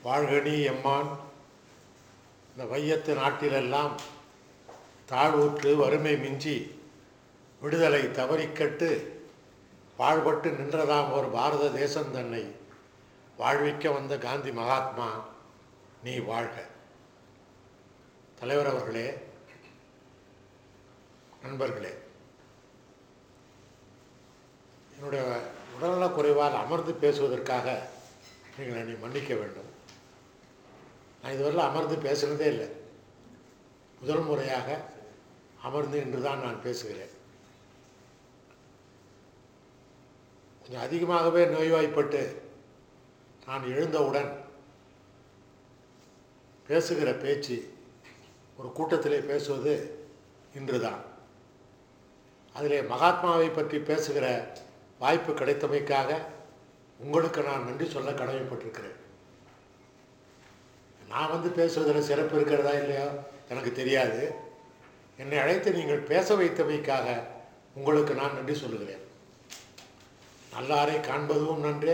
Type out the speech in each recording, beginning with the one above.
வாழ்கனி எம்மான் இந்த வையத்து நாட்டிலெல்லாம் தாழ்வுற்று வறுமை மிஞ்சி விடுதலை தவறிக்கட்டு வாழ்பட்டு நின்றதாம் ஒரு பாரத தேசம் தன்னை வாழ்விக்க வந்த காந்தி மகாத்மா நீ வாழ்க தலைவர் அவர்களே நண்பர்களே என்னுடைய உடல்நலக் குறைவால் அமர்ந்து பேசுவதற்காக நீங்கள் என்னை மன்னிக்க வேண்டும் நான் இதுவரையில் அமர்ந்து பேசுனதே இல்லை முதல் முறையாக அமர்ந்து இன்று தான் நான் பேசுகிறேன் கொஞ்சம் அதிகமாகவே நோய்வாய்ப்பட்டு நான் எழுந்தவுடன் பேசுகிற பேச்சு ஒரு கூட்டத்திலே பேசுவது இன்றுதான் அதிலே மகாத்மாவை பற்றி பேசுகிற வாய்ப்பு கிடைத்தமைக்காக உங்களுக்கு நான் நன்றி சொல்ல கடமைப்பட்டிருக்கிறேன் நான் வந்து பேசுவதில் சிறப்பு இருக்கிறதா இல்லையா எனக்கு தெரியாது என்னை அழைத்து நீங்கள் பேச வைத்தமைக்காக உங்களுக்கு நான் நன்றி சொல்லுகிறேன் நல்லாரை காண்பதும் நன்றே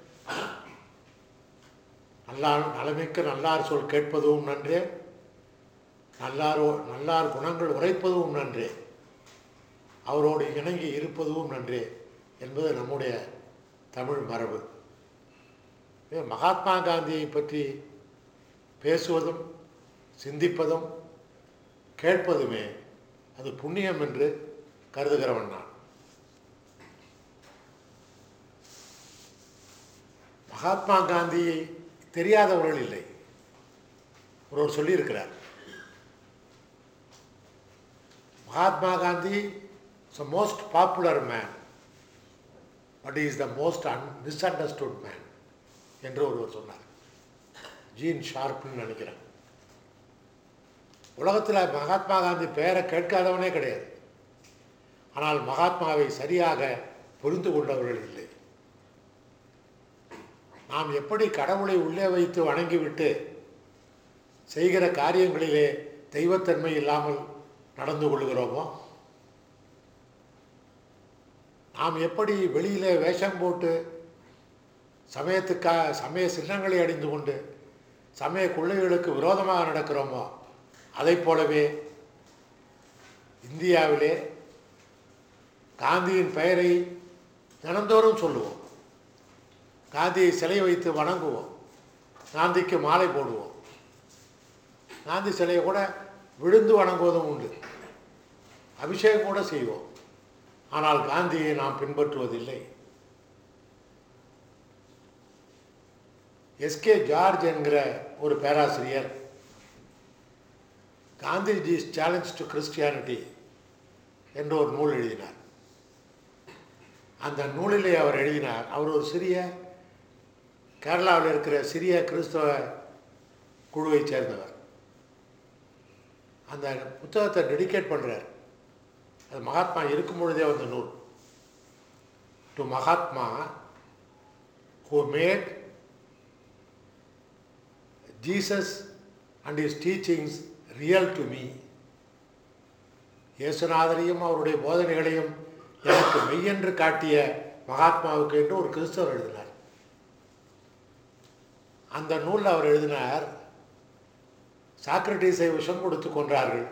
நல்லார் நலமிக்க நல்லார் சொல் கேட்பதும் நன்றே நல்லாரோ நல்லார் குணங்கள் உரைப்பதும் நன்றே அவரோடு இணங்கி இருப்பதும் நன்றே என்பது நம்முடைய தமிழ் மரபு எனவே மகாத்மா காந்தியை பற்றி பேசுவதும் சிந்திப்பதும் கேட்பதுமே அது புண்ணியம் என்று கருதுகிறவன் நான் மகாத்மா காந்தியை தெரியாதவர்கள் இல்லை ஒருவர் சொல்லியிருக்கிறார் Mahatma Gandhi is the most popular man but is the most un misunderstood man என்று ஒருவர் சொன்னார் ஜீன் ஷார்ப்னு நினைக்கிறேன் உலகத்தில் மகாத்மா காந்தி பெயரை கேட்காதவனே கிடையாது ஆனால் மகாத்மாவை சரியாக புரிந்து கொண்டவர்கள் இல்லை நாம் எப்படி கடவுளை உள்ளே வைத்து வணங்கிவிட்டு செய்கிற காரியங்களிலே தெய்வத்தன்மை இல்லாமல் நடந்து கொள்கிறோமோ நாம் எப்படி வெளியிலே வேஷம் போட்டு சமயத்துக்காக சமய சின்னங்களை அணிந்து கொண்டு சமய கொள்ளைகளுக்கு விரோதமாக நடக்கிறோமோ அதைப் போலவே இந்தியாவிலே காந்தியின் பெயரை தினந்தோறும் சொல்லுவோம் காந்தியை சிலை வைத்து வணங்குவோம் காந்திக்கு மாலை போடுவோம் காந்தி சிலையை கூட விழுந்து வணங்குவதும் உண்டு அபிஷேகம் கூட செய்வோம் ஆனால் காந்தியை நாம் பின்பற்றுவதில்லை எஸ்கே ஜார்ஜ் என்கிற ஒரு பேராசிரியர் காந்திஜிஸ் சேலஞ்ச் டு கிறிஸ்டியானிட்டி என்று ஒரு நூல் எழுதினார் அந்த நூலிலே அவர் எழுதினார் அவர் ஒரு சிறிய கேரளாவில் இருக்கிற சிறிய கிறிஸ்தவ குழுவைச் சேர்ந்தவர் அந்த புத்தகத்தை டெடிகேட் பண்ணுறார் அது மகாத்மா இருக்கும் பொழுதே வந்த நூல் to Mahatma who made Jesus and his teachings real to me இயேசுநாதரையும் அவருடைய போதனைகளையும் எனக்கு மெய்யென்று காட்டிய மகாத்மாவுக்கு என்று ஒரு கிறிஸ்தவர் எழுதினார் அந்த நூலில் அவர் எழுதினார் சாக்ரட்டிஸை விஷம் கொடுத்து கொன்றார்கள்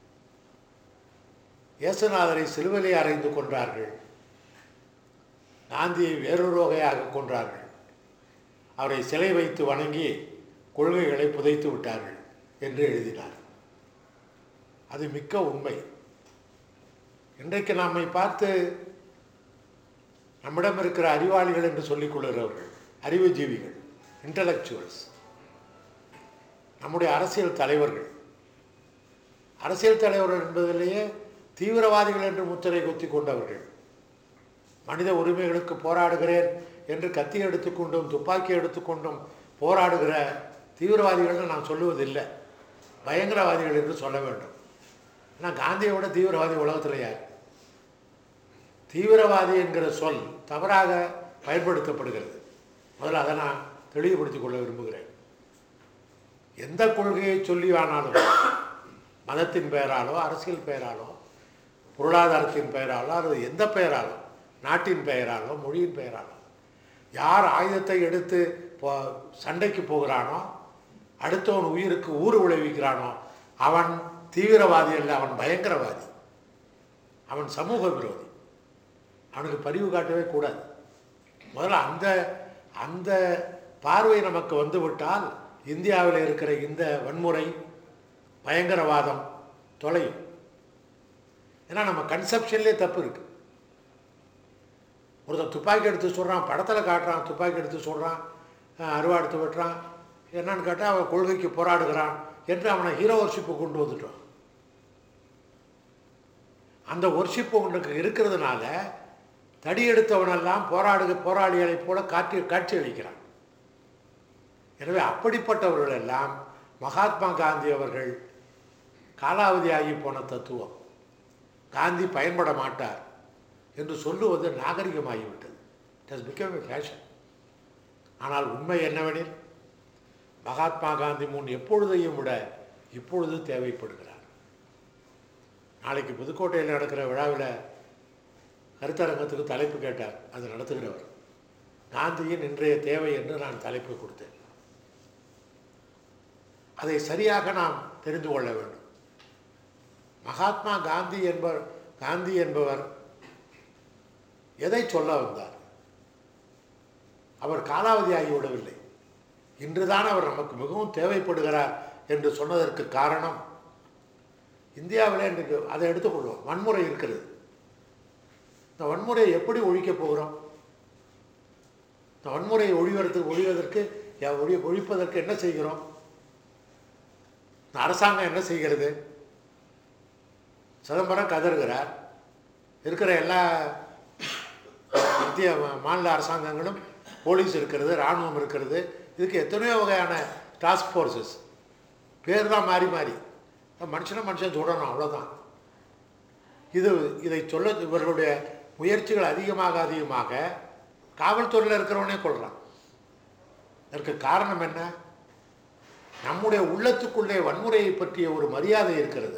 இயேசுநாதரை சிலுவையிலே அறைந்து கொன்றார்கள் காந்தியை வேறொரு வகையாக கொன்றார்கள் அவரை சிலை வைத்து வணங்கி கொள்கைகளை புதைத்து விட்டார்கள் என்று எழுதினார் அது மிக்க உண்மை இன்றைக்கு நம்மை பார்த்து நம்மிடம் இருக்கிற அறிவாளிகள் என்று சொல்லிக் கொள்கிறவர்கள் அறிவுஜீவிகள் இன்டலெக்சுவல்ஸ் நம்முடைய அரசியல் தலைவர்கள் அரசியல் தலைவர்கள் என்பதிலேயே தீவிரவாதிகள் என்று முத்திரை குத்தி கொண்டவர்கள் மனித உரிமைகளுக்கு போராடுகிறேன் என்று கத்தி எடுத்துக்கொண்டும் துப்பாக்கி எடுத்துக்கொண்டும் போராடுகிற தீவிரவாதிகள்னு நான் சொல்லுவதில்லை பயங்கரவாதிகள் என்று சொல்ல வேண்டும் ஆனால் காந்தியை விட தீவிரவாதி உலகத்தில் யார் தீவிரவாதி என்கிற சொல் தவறாக பயன்படுத்தப்படுகிறது முதல்ல அதை நான் தெளிவுபடுத்திக் கொள்ள விரும்புகிறேன் எந்த கொள்கையை சொல்லி ஆனாலும் மதத்தின் பெயராலோ அரசியல் பெயராலோ பொருளாதாரத்தின் பெயராலோ அல்லது எந்த பெயராலோ நாட்டின் பெயராலோ மொழியின் பெயராலோ யார் ஆயுதத்தை எடுத்து போ- சண்டைக்கு போகிறானோ அடுத்தவன் உயிருக்கு ஊறு விளைவிக்கிறானோ அவன் தீவிரவாதி அல்ல அவன் பயங்கரவாதி அவன் சமூக விரோதி அவனுக்கு பரிவு காட்டவே கூடாது முதல்ல அந்த அந்த பார்வை நமக்கு வந்துவிட்டால் இந்தியாவில் இருக்கிற இந்த வன்முறை பயங்கரவாதம் தொலையும் ஏன்னா நம்ம கன்செப்ஷன்லேயே தப்பு இருக்கு ஒருத்தன் துப்பாக்கி எடுத்து சொல்கிறான் படத்தில் காட்டுறான் துப்பாக்கி எடுத்து சொல்கிறான் அருவா எடுத்து வெட்டுறான் என்னன்னு கேட்டால் அவன் கொள்கைக்கு போராடுகிறான் என்று அவனை ஹீரோ ஒர்ஷிப்பு கொண்டு வந்துட்டோம் அந்த ஒர்ஷிப்பு உனக்கு இருக்கிறதுனால தடி எடுத்தவனெல்லாம் போராடுக போராளிகளைப் போல காட்சி காட்சி அளிக்கிறான் எனவே அப்படிப்பட்டவர்கள் எல்லாம் மகாத்மா காந்தி அவர்கள் காலாவதியாகி போன தத்துவம் காந்தி பயன்பட மாட்டார் என்று சொல்லுவது நாகரிகமாகிவிட்டது it has become a fashion ஆனால் உண்மை என்னவெனில் மகாத்மா காந்தி முன் எப்பொழுதையும் விட இப்பொழுது தேவைப்படுகிறார் நாளைக்கு புதுக்கோட்டையில் நடக்கிற விழாவில் கருத்தரங்கத்துக்கு தலைப்பு கேட்டார் அது நடத்துகிறவர் காந்தியின் இன்றைய தேவை என்று நான் தலைப்பு கொடுத்தேன் அதை சரியாக நாம் தெரிந்து கொள்ள வேண்டும் மகாத்மா காந்தி என்பவர் காந்தி என்பவர் எதை சொல்ல வந்தார் அவர் காலாவதி ஆகிவிடவில்லை இன்றுதான் அவர் நமக்கு மிகவும் தேவைப்படுகிறார் என்று சொன்னதற்கு காரணம் இந்தியாவிலே இன்றைக்கு அதை எடுத்துக்கொள்வோம் வன்முறை இருக்கிறது இந்த வன்முறையை எப்படி ஒழிக்கப் போகிறோம் இந்த வன்முறையை ஒழிவதற்கு ஒழிவதற்கு யா- ஒழி ஒழிப்பதற்கு என்ன செய்கிறோம் இந்த அரசாங்கம் என்ன செய்கிறது சிதம்பரம் கதறுகிறார் இருக்கிற எல்லா மத்திய மா- மாநில அரசாங்கங்களும் போலீஸ் இருக்கிறது இராணுவம் இருக்கிறது இதுக்கு எத்தனையோ வகையான டாஸ்க் ஃபோர்ஸஸ் பேர் தான் மாறி மாறி மனுஷனை மனுஷன் சுடணும் அவ்வளோதான் இது இதை சொல்ல இவர்களுடைய முயற்சிகள் அதிகமாக அதிகமாக காவல்துறையில் இருக்கிறவனே கொள்கிறான் இதற்கு காரணம் என்ன நம்முடைய உள்ளத்துக்குள்ளே வன்முறையை பற்றிய ஒரு மரியாதை இருக்கிறது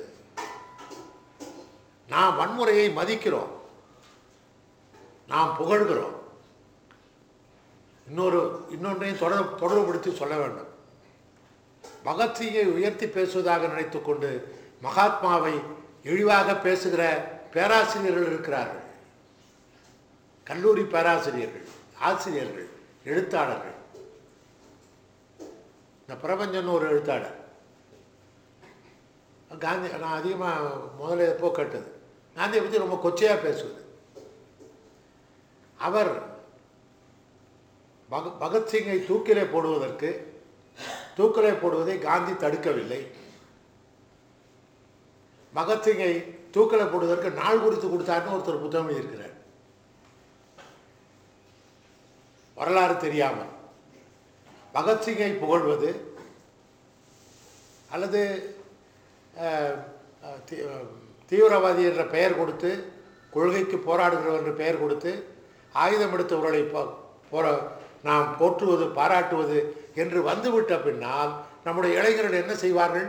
நாம் வன்முறையை மதிக்கிறோம் நாம் புகழ்கிறோம் இன்னொரு இன்னொன்றையும் தொடர் தொடர்புபடுத்தி சொல்ல வேண்டும் பகத்சிங்கை உயர்த்தி பேசுவதாக நினைத்துக்கொண்டு மகாத்மாவை இழிவாக பேசுகிற பேராசிரியர்கள் இருக்கிறார்கள் கல்லூரி பேராசிரியர்கள் ஆசிரியர்கள் எழுத்தாளர்கள் இந்த பிரபஞ்சன் ஒரு எழுத்தாளர் காந்தி நான் அதிகமாக முதல்ல எப்போ கேட்டது காந்தியை பற்றி ரொம்ப கொச்சையாக பேசுவது அவர் பக பகத்சிங்கை தூக்கிலே போடுவதற்கு தூக்கிலே போடுவதை காந்தி தடுக்கவில்லை பகத்சிங்கை தூக்கிலே போடுவதற்கு நாள் குறித்து கொடுத்தாருன்னு ஒருத்தர் புத்தகம் எழுதியிருக்கிறார் வரலாறு தெரியாமல் பகத்சிங்கை புகழ்வது அல்லது அஹ், அஹ், தீ- அஹ், தீவிரவாதி என்ற பெயர் கொடுத்து கொள்கைக்கு போராடுகிறவர் என்ற பெயர் கொடுத்து ஆயுதம் எடுத்தவர்களை போ- போர நாம் போற்றுவது பாராட்டுவது என்று வந்துவிட்ட பின்னால் நம்முடைய இளைஞர்கள் என்ன செய்வார்கள்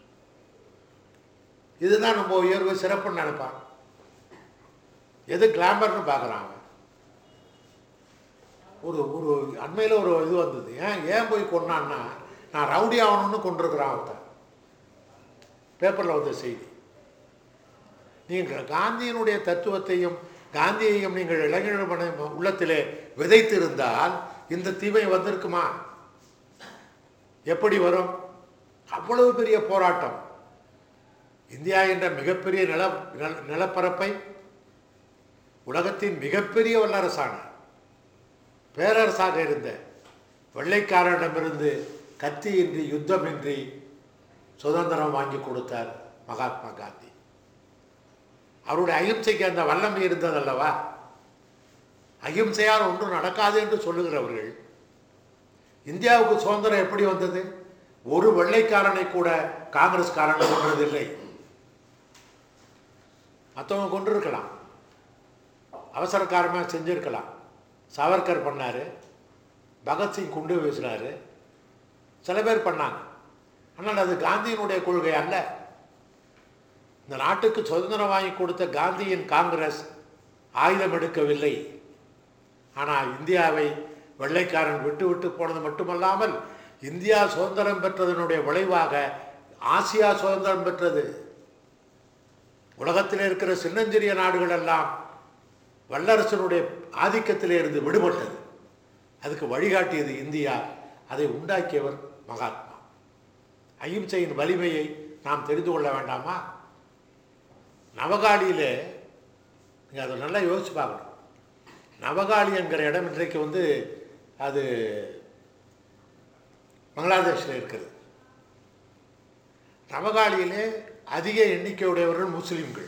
இதுதான் நம்ம உயர்வு சிறப்புன்னு நினைப்பான் எது கிளாமர்னு பார்க்குறான் அவன் ஒரு ஒரு அண்மையில் ஒரு இது வந்தது ஏன் ஏன் போய் கொண்டான்னா நான் ரவுடி ஆகணும்னு கொண்டிருக்கிறான் ஒருத்தன் பேப்பரில் வந்த செய்தி நீங்கள் காந்தியினுடைய தத்துவத்தையும் காந்தியையும் நீங்கள் இளைஞர்கள் மன- உள்ளத்திலே விதைத்திருந்தால் இந்த தீமை வந்திருக்குமா எப்படி வரும் அவ்வளவு பெரிய போராட்டம் இந்தியா என்ற மிகப்பெரிய நில நில- நிலப்பரப்பை உலகத்தின் மிகப்பெரிய வல்லரசான பேரரசாக இருந்த வெள்ளைக்காரனிடமிருந்து கத்தியின்றி யுத்தமின்றி சுதந்திரம் வாங்கி கொடுத்தார் மகாத்மா காந்தி அவருடைய அகிம்சைக்கு அந்த வல்லமை இருந்ததல்லவா அகிம்சையால் ஒன்றும் நடக்காது என்று சொல்லுகிறவர்கள் இந்தியாவுக்கு சுதந்திரம் எப்படி வந்தது ஒரு வெள்ளைக்காரனை கூட காங்கிரஸ்காரன் கொன்றதில்லை மற்றவங்க கொண்டிருக்கலாம் அவசரக்காரமாக செஞ்சிருக்கலாம் சாவர்கர் பண்ணார் பகத்சிங் குண்டு வீசினார் சில பேர் பண்ணாங்க ஆனால் அது காந்தியினுடைய கொள்கை அல்ல இந்த நாட்டுக்கு சுதந்திரம் வாங்கி கொடுத்த காந்தியின் காங்கிரஸ் ஆயுதம் எடுக்கவில்லை ஆனால் இந்தியாவை வெள்ளைக்காரன் விட்டு விட்டு போனது மட்டுமல்லாமல் இந்தியா சுதந்திரம் பெற்றதனுடைய விளைவாக ஆசியா சுதந்திரம் பெற்றது உலகத்தில் இருக்கிற சின்னஞ்சிறிய நாடுகள் எல்லாம் வல்லரசனுடைய ஆதிக்கத்திலே இருந்து விடுபட்டது அதுக்கு வழிகாட்டியது இந்தியா அதை உண்டாக்கியவர் மகாத்மா அகிம்சையின் வலிமையை நாம் தெரிந்து கொள்ள வேண்டாமா நவகாலியிலே நீங்கள் அதை நல்லா யோசிச்சு பார்க்கணும் நவகாளி என்கிற இடம் இன்றைக்கு வந்து அது பங்களாதேஷில் இருக்கிறது நவகாளியிலே அதிக எண்ணிக்கையுடையவர்கள் முஸ்லீம்கள்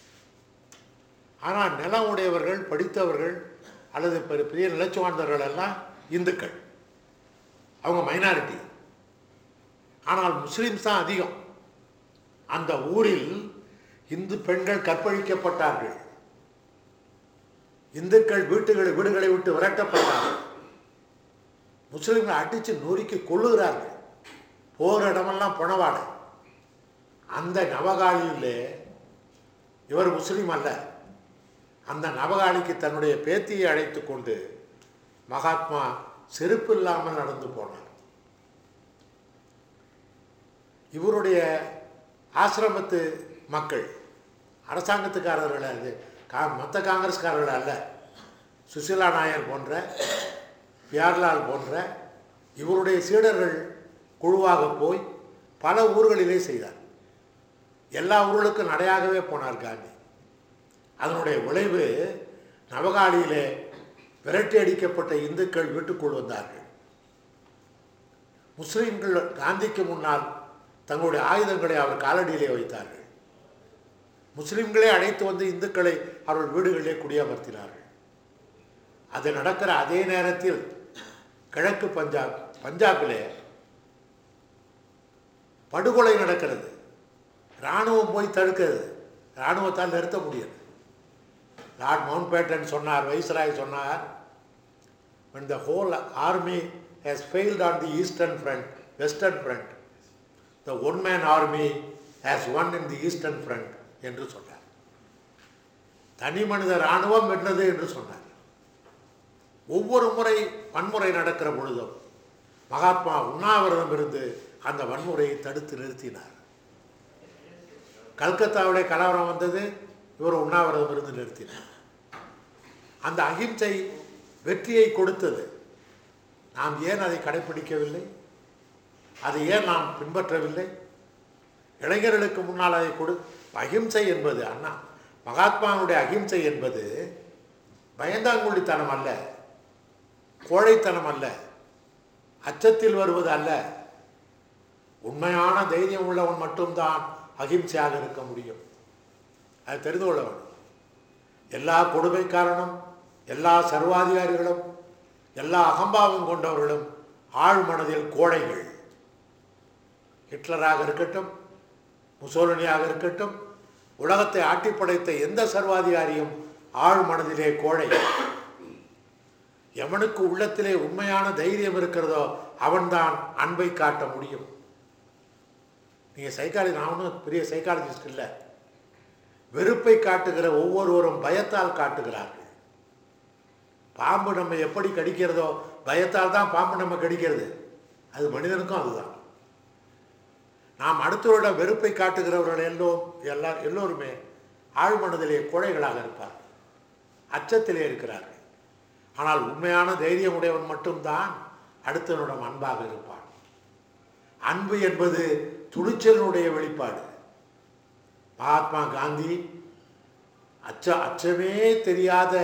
ஆனால் நிலம் உடையவர்கள் படித்தவர்கள் அல்லது பெரிய பெரிய நிலச்சுவார்ந்தவர்கள் எல்லாம் இந்துக்கள் அவங்க மைனாரிட்டி ஆனால் முஸ்லீம்ஸ் தான் அதிகம் அந்த ஊரில் இந்து பெண்கள் கற்பழிக்கப்பட்டார்கள் இந்துக்கள் வீட்டுகளை வீடுகளை விட்டு விரட்டப்பட்டார்கள் முஸ்லீம்களை அடித்து நொறுக்கி கொள்ளுகிறார்கள் போகிற இடமெல்லாம் புனவாடை அந்த நவகாலியிலே இவர் முஸ்லீம் அல்ல அந்த நவகாலிக்கு தன்னுடைய பேத்தியை அழைத்து கொண்டு மகாத்மா செருப்பு இல்லாமல் நடந்து போனார் இவருடைய ஆசிரமத்து மக்கள் அரசாங்கத்துக்காரர்கள் அது கா மற்ற காங்கிரஸ்காரர்கள் அல்ல சுசிலா நாயர் போன்ற பியார்லால் போன்ற இவருடைய சீடர்கள் குழுவாக போய் பல ஊர்களிலே செய்தார் எல்லா ஊர்களுக்கும் நடையாகவே போனார் காந்தி அதனுடைய விளைவு நவகாலியிலே விரட்டி அடிக்கப்பட்ட இந்துக்கள் வீட்டுக்குள் வந்தார்கள் முஸ்லிம்கள் காந்திக்கு முன்னால் தங்களுடைய ஆயுதங்களை அவர் காலடியிலே வைத்தார்கள் முஸ்லிம்களே அழைத்து வந்து இந்துக்களை அவர்கள் வீடுகளிலே குடியமர்த்தினார்கள் அது நடக்கிற அதே நேரத்தில் கிழக்கு பஞ்சாப் பஞ்சாபிலே படுகொலை நடக்கிறது இராணுவம் போய் தடுக்கிறது இராணுவத்தால் நிறுத்த முடியாது லார்ட் மவுண்ட் பேட்டன் சொன்னார் வைஸ்ராய் சொன்னார் when the whole army has failed on the eastern front western front the one man army has won in the eastern front என்று சொன்னார் தனி மனித இராணுவம் வென்றது என்று சொன்னார் ஒவ்வொரு முறை வன்முறை நடக்கிற பொழுதும் மகாத்மா உண்ணாவிரதம் இருந்து அந்த வன்முறையை தடுத்து நிறுத்தினார் கல்கத்தாவிலே கலவரம் வந்தது இவர் உண்ணாவிரதம் இருந்து நிறுத்தினார் அந்த அகிம்சை வெற்றியை கொடுத்தது நாம் ஏன் அதை கடைப்பிடிக்கவில்லை அதை ஏன் நாம் பின்பற்றவில்லை இளைஞர்களுக்கு முன்னால் அதை கொடு அகிம்சை என்பது அண்ணா மகாத்மாவுடைய அகிம்சை என்பது பயந்தாங்குள்ளித்தனம் அல்ல கோழைத்தனம் அல்ல அச்சத்தில் வருவது அல்ல உண்மையான தைரியம் உள்ளவன் மட்டும்தான் அகிம்சையாக இருக்க முடியும் அதை தெரிந்து கொள்ள வேண்டும் எல்லா கொடுமைக்காரனும் எல்லா சர்வாதிகாரிகளும் எல்லா அகம்பாவம் கொண்டவர்களும் ஆழ் மனதில் கோழைகள் ஹிட்லராக இருக்கட்டும் முசோலினியாக இருக்கட்டும் உலகத்தை ஆட்டி படைத்த எந்த சர்வாதிகாரியும் ஆழ் மனதிலே கோழை எவனுக்கு உள்ளத்திலே உண்மையான தைரியம் இருக்கிறதோ அவன்தான் அன்பை காட்ட முடியும் நீங்கள் சைக்காலஜி நான் ஒன்றும் பெரிய சைக்காலஜிஸ்ட் இல்லை வெறுப்பை காட்டுகிற ஒவ்வொருவரும் பயத்தால் காட்டுகிறார்கள் பாம்பு நம்ம எப்படி கடிக்கிறதோ பயத்தால் தான் பாம்பு நம்ம கடிக்கிறது அது மனிதனுக்கும் அதுதான் நாம் அடுத்தவரிடம் வெறுப்பை காட்டுகிறவர்கள் எல்லோரும் எல்லா எல்லோருமே ஆழ்மனதிலே கோழைகளாக இருப்பார்கள் அச்சத்திலே இருக்கிறார்கள் ஆனால் உண்மையான தைரியம் உடையவன் மட்டும்தான் அடுத்தவனிடம் அன்பாக இருப்பான் அன்பு என்பது துணிச்சலினுடைய வெளிப்பாடு மகாத்மா காந்தி அச்ச அச்சமே தெரியாத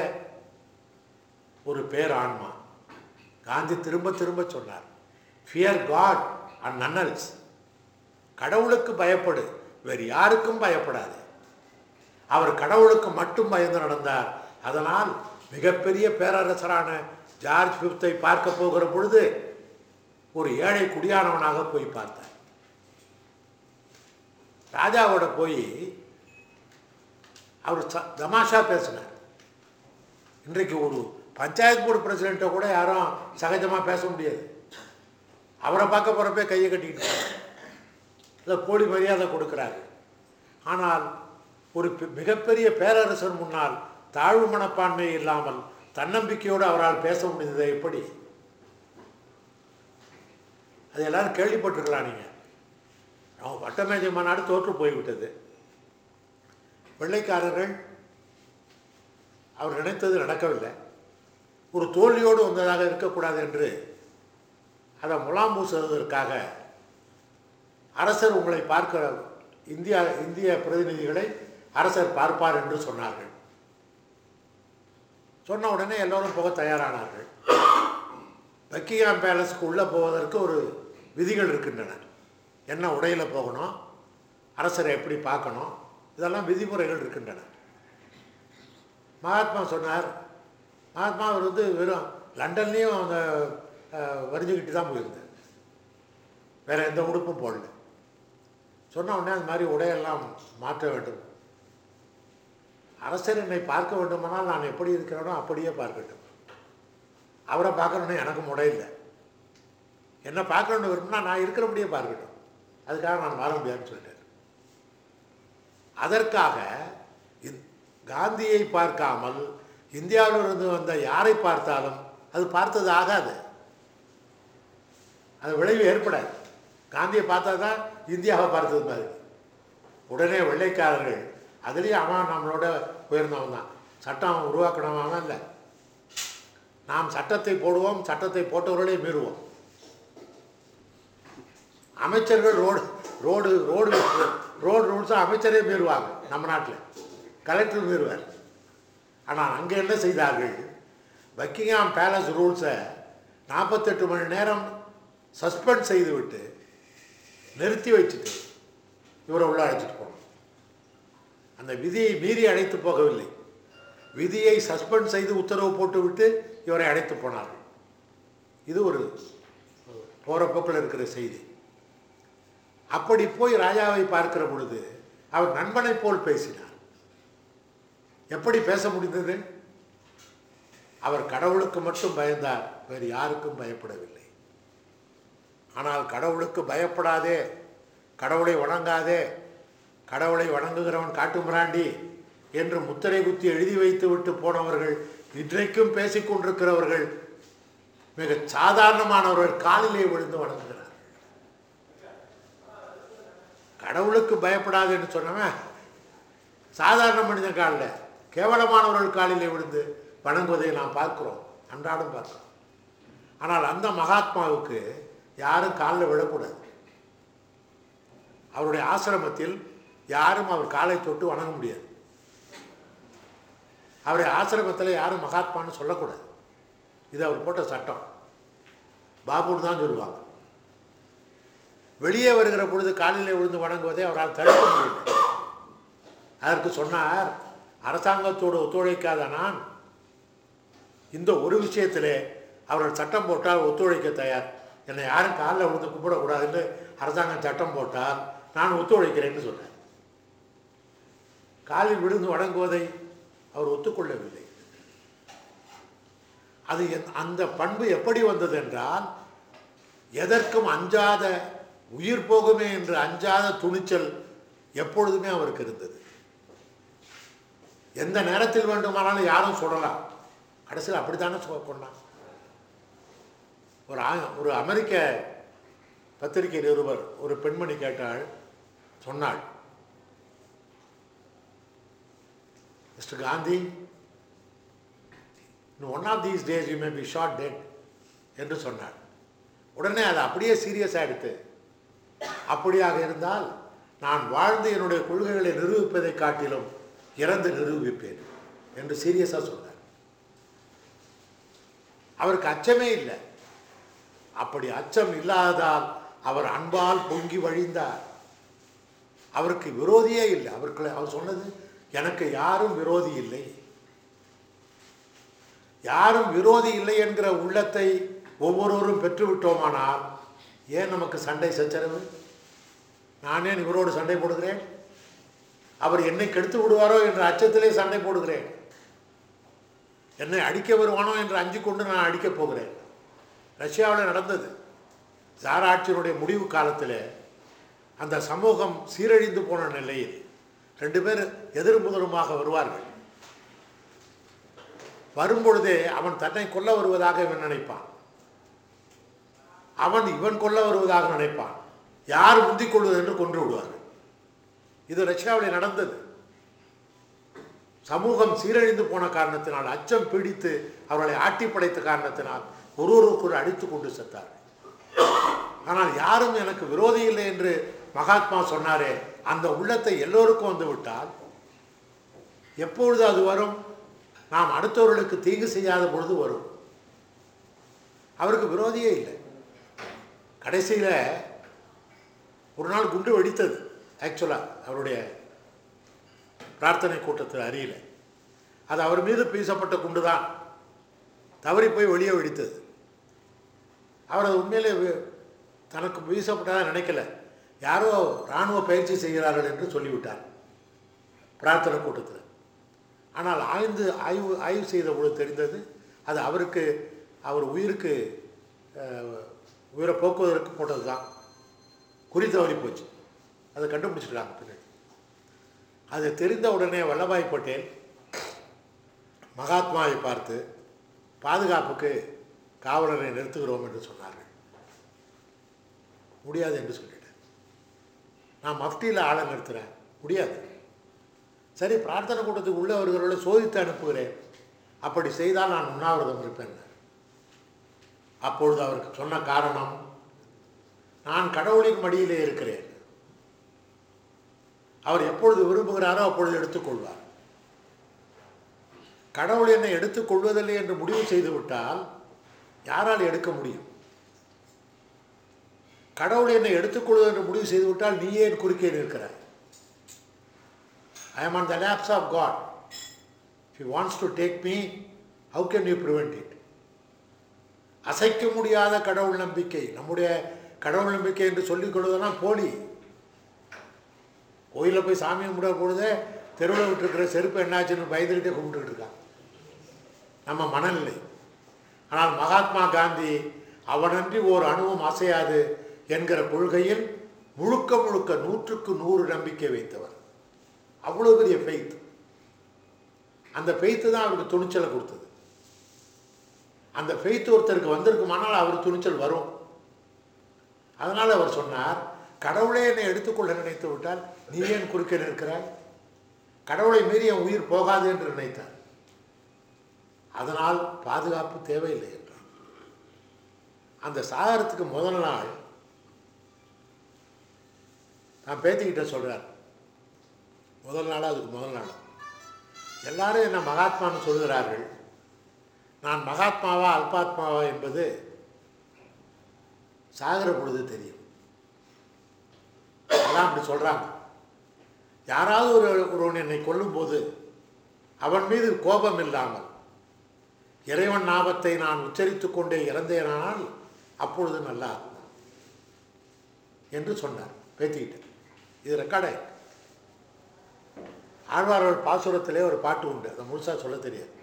ஒரு பேர் ஆன்மா காந்தி திரும்ப திரும்ப சொன்னார் ஃபியர் காட் அண்ட் நன்னல்ஸ் கடவுளுக்கு பயப்படு வேறு யாருக்கும் பயப்படாது அவர் கடவுளுக்கு மட்டும் பயந்து நடந்தார் அதனால் மிகப்பெரிய பேரரசரான ஜார்ஜ் பிப்தை பார்க்க போகிற பொழுது ஒரு ஏழை குடியானவனாக போய் பார்த்தார் ராஜாவோட போய் அவர் ச தமாஷா பேசினார் இன்றைக்கு ஒரு பஞ்சாயத்து போர்டு பிரசிடெண்ட்டை கூட யாரும் சகஜமாக பேச முடியாது அவரை பார்க்க போகிறப்ப கையை கட்டிக்கிட்டு இல்லை போலி மரியாதை கொடுக்குறாரு ஆனால் ஒரு பெ- மிகப்பெரிய பேரரசர் முன்னால் தாழ்வு மனப்பான்மை இல்லாமல் தன்னம்பிக்கையோடு அவரால் பேச முடிந்தது எப்படி அது எல்லாரும் கேள்விப்பட்டிருக்கலாம் நீங்கள் அவன் வட்டமேஜை மாநாடு தோற்று போய்விட்டது வெள்ளைக்காரர்கள் அவர் நினைத்தது நடக்கவில்லை ஒரு தோல்வியோடு வந்ததாக இருக்கக்கூடாது என்று அதை முலாம் பூசுவதற்காக அரசர் உங்களை பார்க்கிற இந்தியா இந்திய பிரதிநிதிகளை அரசர் பார்ப்பார் என்று சொன்னார்கள் சொன்ன உடனே எல்லோரும் போக தயாரானார்கள் பக்கிங்ஹாம் பேலஸ்க்கு உள்ளே போவதற்கு ஒரு விதிகள் இருக்கின்றன என்ன உடையில் போகணும் அரசரை எப்படி பார்க்கணும் இதெல்லாம் விதிமுறைகள் இருக்கின்றன மகாத்மா சொன்னார் மகாத்மா அவர் வந்து வெறும் லண்டன்லேயும் அந்த அஹ், வரிஞ்சுக்கிட்டு தான் போயிருந்தார் வேறு எந்த உடுப்பும் போடல சொன்ன உடனே அது மாதிரி உடையெல்லாம் மாற்ற வேண்டும் அரசர் என்னை பார்க்க வேண்டுமானால் நான் எப்படி இருக்கிறேனோ அப்படியே பார்க்கட்டும் அவரை பார்க்கணுன்னு எனக்கு முடையில்லை என்ன பார்க்கணுன்னு விரும்பினா நான் இருக்கிறபடியே பார்க்கட்டும் அதுக்காக நான் வாழ முடியாதுன்னு சொல்லிட்டேன் அதற்காக இந்- காந்தியை பார்க்காமல் இந்தியாவிலிருந்து வந்த யாரை பார்த்தாலும் அது பார்த்தது ஆகாது அது விளைவு ஏற்படாது காந்தியை பார்த்தா தான் இந்தியாவை பார்த்தது மாதிரி உடனே வெள்ளைக்காரர்கள் அதுலேயும் அவன் நம்மளோட உயர்ந்தவன் தான் சட்டம் உருவாக்கினவன் இல்லை நாம் சட்டத்தை போடுவோம் சட்டத்தை போட்டவர்களே மீறுவோம் அமைச்சர்கள் ரோடு ரோடு ரோடு ரோடு ரூல்ஸை அமைச்சரே மீறுவாங்க நம்ம நாட்டில் கலெக்டர் மீறுவார் ஆனால் அங்கே என்ன செய்தார்கள் பக்கிங்ஹாம் பேலஸ் ரூல்ஸை நாற்பத்தெட்டு மணி நேரம் சஸ்பெண்ட் செய்துவிட்டு நிறுத்தி வச்சுட்டு இவரை உள்ள அழைச்சிட்டு போனோம் அந்த விதியை மீறி அழைத்து போகவில்லை விதியை சஸ்பெண்ட் செய்து உத்தரவு போட்டுவிட்டு இவரை அழைத்து போனார்கள் இது ஒரு போகிற போக்கில் இருக்கிற செய்தி அப்படி போய் ராஜாவை பார்க்கிற பொழுது அவர் நண்பனைப் போல் பேசினார் எப்படி பேச முடிந்தது அவர் கடவுளுக்கு மட்டும் பயந்தார் வேறு யாருக்கும் பயப்படவில்லை ஆனால் கடவுளுக்கு பயப்படாதே கடவுளை வணங்காதே கடவுளை வணங்குகிறவன் காட்டுமிராண்டி என்று முத்திரை குத்தி எழுதி வைத்து விட்டு போனவர்கள் இன்றைக்கும் பேசிக் கொண்டிருக்கிறவர்கள் மிக சாதாரணமானவர்கள் காலிலே விழுந்து வணங்குகிறார் கடவுளுக்கு பயப்படாதுன்னு சொன்னவன் சாதாரண மனிதன் காலில் கேவலமானவர்கள் காலிலே விழுந்து வணங்குவதை நாம் பார்க்கிறோம் அன்றாடம் பார்க்கிறோம் ஆனால் அந்த மகாத்மாவுக்கு யாரும் காலில் விழக்கூடாது அவருடைய ஆசிரமத்தில் யாரும் அவர் காலை தொட்டு வணங்க முடியாது அவருடைய ஆசிரமத்தில் யாரும் மகாத்மான்னு சொல்லக்கூடாது இது அவர் போட்ட சட்டம் பாபுன்னு தான் சொல்லுவாங்க வெளியே வருகிற பொழுது காலிலே விழுந்து வணங்குவதை அவரால் தடுக்க முடியல அதற்கு சொன்னார் அரசாங்கத்தோடு ஒத்துழைக்காத நான் இந்த ஒரு விஷயத்திலே அவர்கள் சட்டம் போட்டால் ஒத்துழைக்க தயார் என்னை யாரும் காலில் விழுந்து கும்பிடக்கூடாதுன்னு அரசாங்கம் சட்டம் போட்டால் நான் ஒத்துழைக்கிறேன்னு சொன்னேன் காலில் விழுந்து வணங்குவதை அவர் ஒத்துக்கொள்ளவில்லை அது என்- அந்த பண்பு எப்படி வந்தது என்றால் எதற்கும் அஞ்சாத உயிர் போகுமே என்று அஞ்சாத துணிச்சல் எப்பொழுதுமே அவருக்கு இருந்தது எந்த நேரத்தில் வேண்டுமானாலும் யாரும் சொல்லலாம் கடைசியில் அப்படித்தானே சொ- கொண்டான் ஒரு ஆ- ஒரு அமெரிக்க பத்திரிகை நிருபர் ஒரு பெண்மணி கேட்டாள் சொன்னாள் mister Gandhi one of these days you may be shot dead என்று சொன்னாள் உடனே அதை அப்படியே சீரியஸாக எடுத்து அப்படியாக இருந்தால் நான் வாழ்ந்து என்னுடைய கொள்கைகளை நிரூபிப்பதை காட்டிலும் இறந்து நிரூபிப்பேன் என்று சீரியஸாக சொன்னார் அவருக்கு அச்சமே இல்லை அப்படி அச்சம் இல்லாததால் அவர் அன்பால் பொங்கி வழிந்தார் அவருக்கு விரோதியே இல்லை அவருக்கு அவர் சொன்னது எனக்கு யாரும் விரோதி இல்லை யாரும் விரோதி இல்லை என்கிற உள்ளத்தை ஒவ்வொருவரும் பெற்றுவிட்டோமானால் ஏன் நமக்கு சண்டை சச்சரவு நான் ஏன் இவரோடு சண்டை போடுகிறேன் அவர் என்னை கெடுத்து விடுவாரோ என்ற அச்சத்திலே சண்டை போடுகிறேன் என்னை அடிக்க வருவானோ என்று அஞ்சு கொண்டு நான் அடிக்கப் போகிறேன் ரஷ்யாவில் நடந்தது ஜார் ஆட்சியினுடைய முடிவு காலத்தில் அந்த சமூகம் சீரழிந்து போன நிலையில் ரெண்டு பேர் எதிர் முதலுமாக வருவார்கள் வரும்பொழுதே அவன் தன்னை கொல்ல வருவதாக இவன் நினைப்பான் அவன் இவன் கொல்ல வருவதாக நினைப்பான் யார் முந்திக் கொள்வது என்று கொன்று விடுவார்கள் இது ரஷ்யாவில் நடந்தது சமூகம் சீரழிந்து போன காரணத்தினால் அச்சம் பீடித்து அவர்களை ஆட்டி படைத்த காரணத்தினால் ஒருவருக்கொரு அடித்து கொண்டு செத்தார்கள் ஆனால் யாரும் எனக்கு விரோதி இல்லை என்று மகாத்மா சொன்னாரே அந்த உள்ளத்தை எல்லோருக்கும் வந்து விட்டால் எப்பொழுது அது வரும் நாம் அடுத்தவர்களுக்கு தீங்கு செய்யாத பொழுது வரும் அவருக்கு விரோதியே இல்லை கடைசியில் ஒரு நாள் குண்டு வெடித்தது ஆக்சுவலாக அவருடைய பிரார்த்தனை கூட்டத்தில் அருகில் அது அவர் மீது வீசப்பட்ட குண்டு தான் தவறி போய் வெளியே வெடித்தது அவர் அது உண்மையிலே வி- தனக்கு வீசப்பட்டதாக நினைக்கல யாரோ இராணுவ பயிற்சி செய்கிறார்கள் என்று சொல்லிவிட்டார் பிரார்த்தனை கூட்டத்தில் ஆனால் ஆய்ந்து ஆய்வு ஆய்வு செய்த பொழுது தெரிந்தது அது அவருக்கு அவர் உயிருக்கு அஹ், உயிரை போக்குவதற்கு போட்டது தான் குறி தவறி போச்சு அதை கண்டுபிடிச்சிட்டாங்க பின்னாடி அது தெரிந்த உடனே வல்லபாய் பட்டேல் மகாத்மாவை பார்த்து பாதுகாப்புக்கு காவலரை நிறுத்துகிறோம் என்று சொன்னார்கள் முடியாது என்று சொல்லிட்டேன் நான் மஃப்டியில் ஆளை நிறுத்துகிறேன் முடியாது சரி பிரார்த்தனை கூட்டத்துக்கு உள்ளே வருகிறவர்களை சோதித்து அனுப்புகிறேன் அப்படி செய்தால் நான் உண்ணாவிரதம் இருப்பேன் அப்பொழுது அவருக்கு சொன்ன காரணம் நான் கடவுளின் மடியிலே இருக்கிறேன் அவர் எப்பொழுது விரும்புகிறாரோ அப்பொழுது எடுத்துக்கொள்வார் கடவுள் என்னை எடுத்துக்கொள்வதில்லை என்று முடிவு செய்துவிட்டால் யாரால் எடுக்க முடியும் கடவுள் என்னை எடுத்துக்கொள்வது என்று முடிவு செய்துவிட்டால் நீ ஏன் குறுக்கே நிற்கிறாய் ஐ am on the laps of God. If he wants to take me, how can you prevent it? அசைக்க முடியாத கடவுள் நம்பிக்கை நம்முடைய கடவுள் நம்பிக்கை என்று சொல்லிக் கொள்வதெல்லாம் போலி கோயிலில் போய் சாமி கும்பிட பொழுதே தெருவில் விட்டுருக்கிற செருப்பு என்னாச்சுன்னு பயந்துக்கிட்டே கும்பிட்டுக்கிட்டு இருக்கான் நம்ம மனநிலை ஆனால் மகாத்மா காந்தி அவனன்றி ஓர் அணுவும் அசையாது என்கிற கொள்கையில் முழுக்க முழுக்க நூற்றுக்கு நூறு நம்பிக்கை வைத்தவர் அவ்வளோ பெரிய ஃபெய்த் அந்த ஃபெய்த்து தான் அவருக்கு துணிச்சலை கொடுத்தது அந்த ஃபெய்த் ஒருத்தருக்கு வந்திருக்குமானால் அவர் துணிச்சல் வரும் அதனால் அவர் சொன்னார் கடவுளே என்னை எடுத்துக்கொள்ள நினைத்து விட்டால் நீ ஏன் குறுக்கே நிற்கிறாய் கடவுளை மீறி என் உயிர் போகாது என்று நினைத்தார் அதனால் பாதுகாப்பு தேவையில்லை என்றார் அந்த சாகரத்துக்கு முதல் நாள் நான் பேத்திக்கிட்ட சொல்கிறார் முதல் நாள் அதுக்கு முதல் நாள் எல்லாரும் என்ன மகாத்மான்னு சொல்கிறார்கள் நான் மகாத்மாவா அல்பாத்மாவா என்பது சாகிற பொழுது தெரியும் அதான் அப்படி சொல்கிறாங்க யாராவது ஒரு ஒருவன் என்னை கொல்லும்போது அவன் மீது கோபம் இல்லாமல் இறைவன் நாமத்தை நான் உச்சரித்துக் கொண்டே இறந்தேனானால் அப்பொழுது நல்லா இருக்கும் என்று சொன்னார் பேத்திக்கிட்டு இது ரெக்கார்டை ஆழ்வார்கள் பாசுரத்திலே ஒரு பாட்டு உண்டு அதை முழுசாக சொல்ல தெரியாது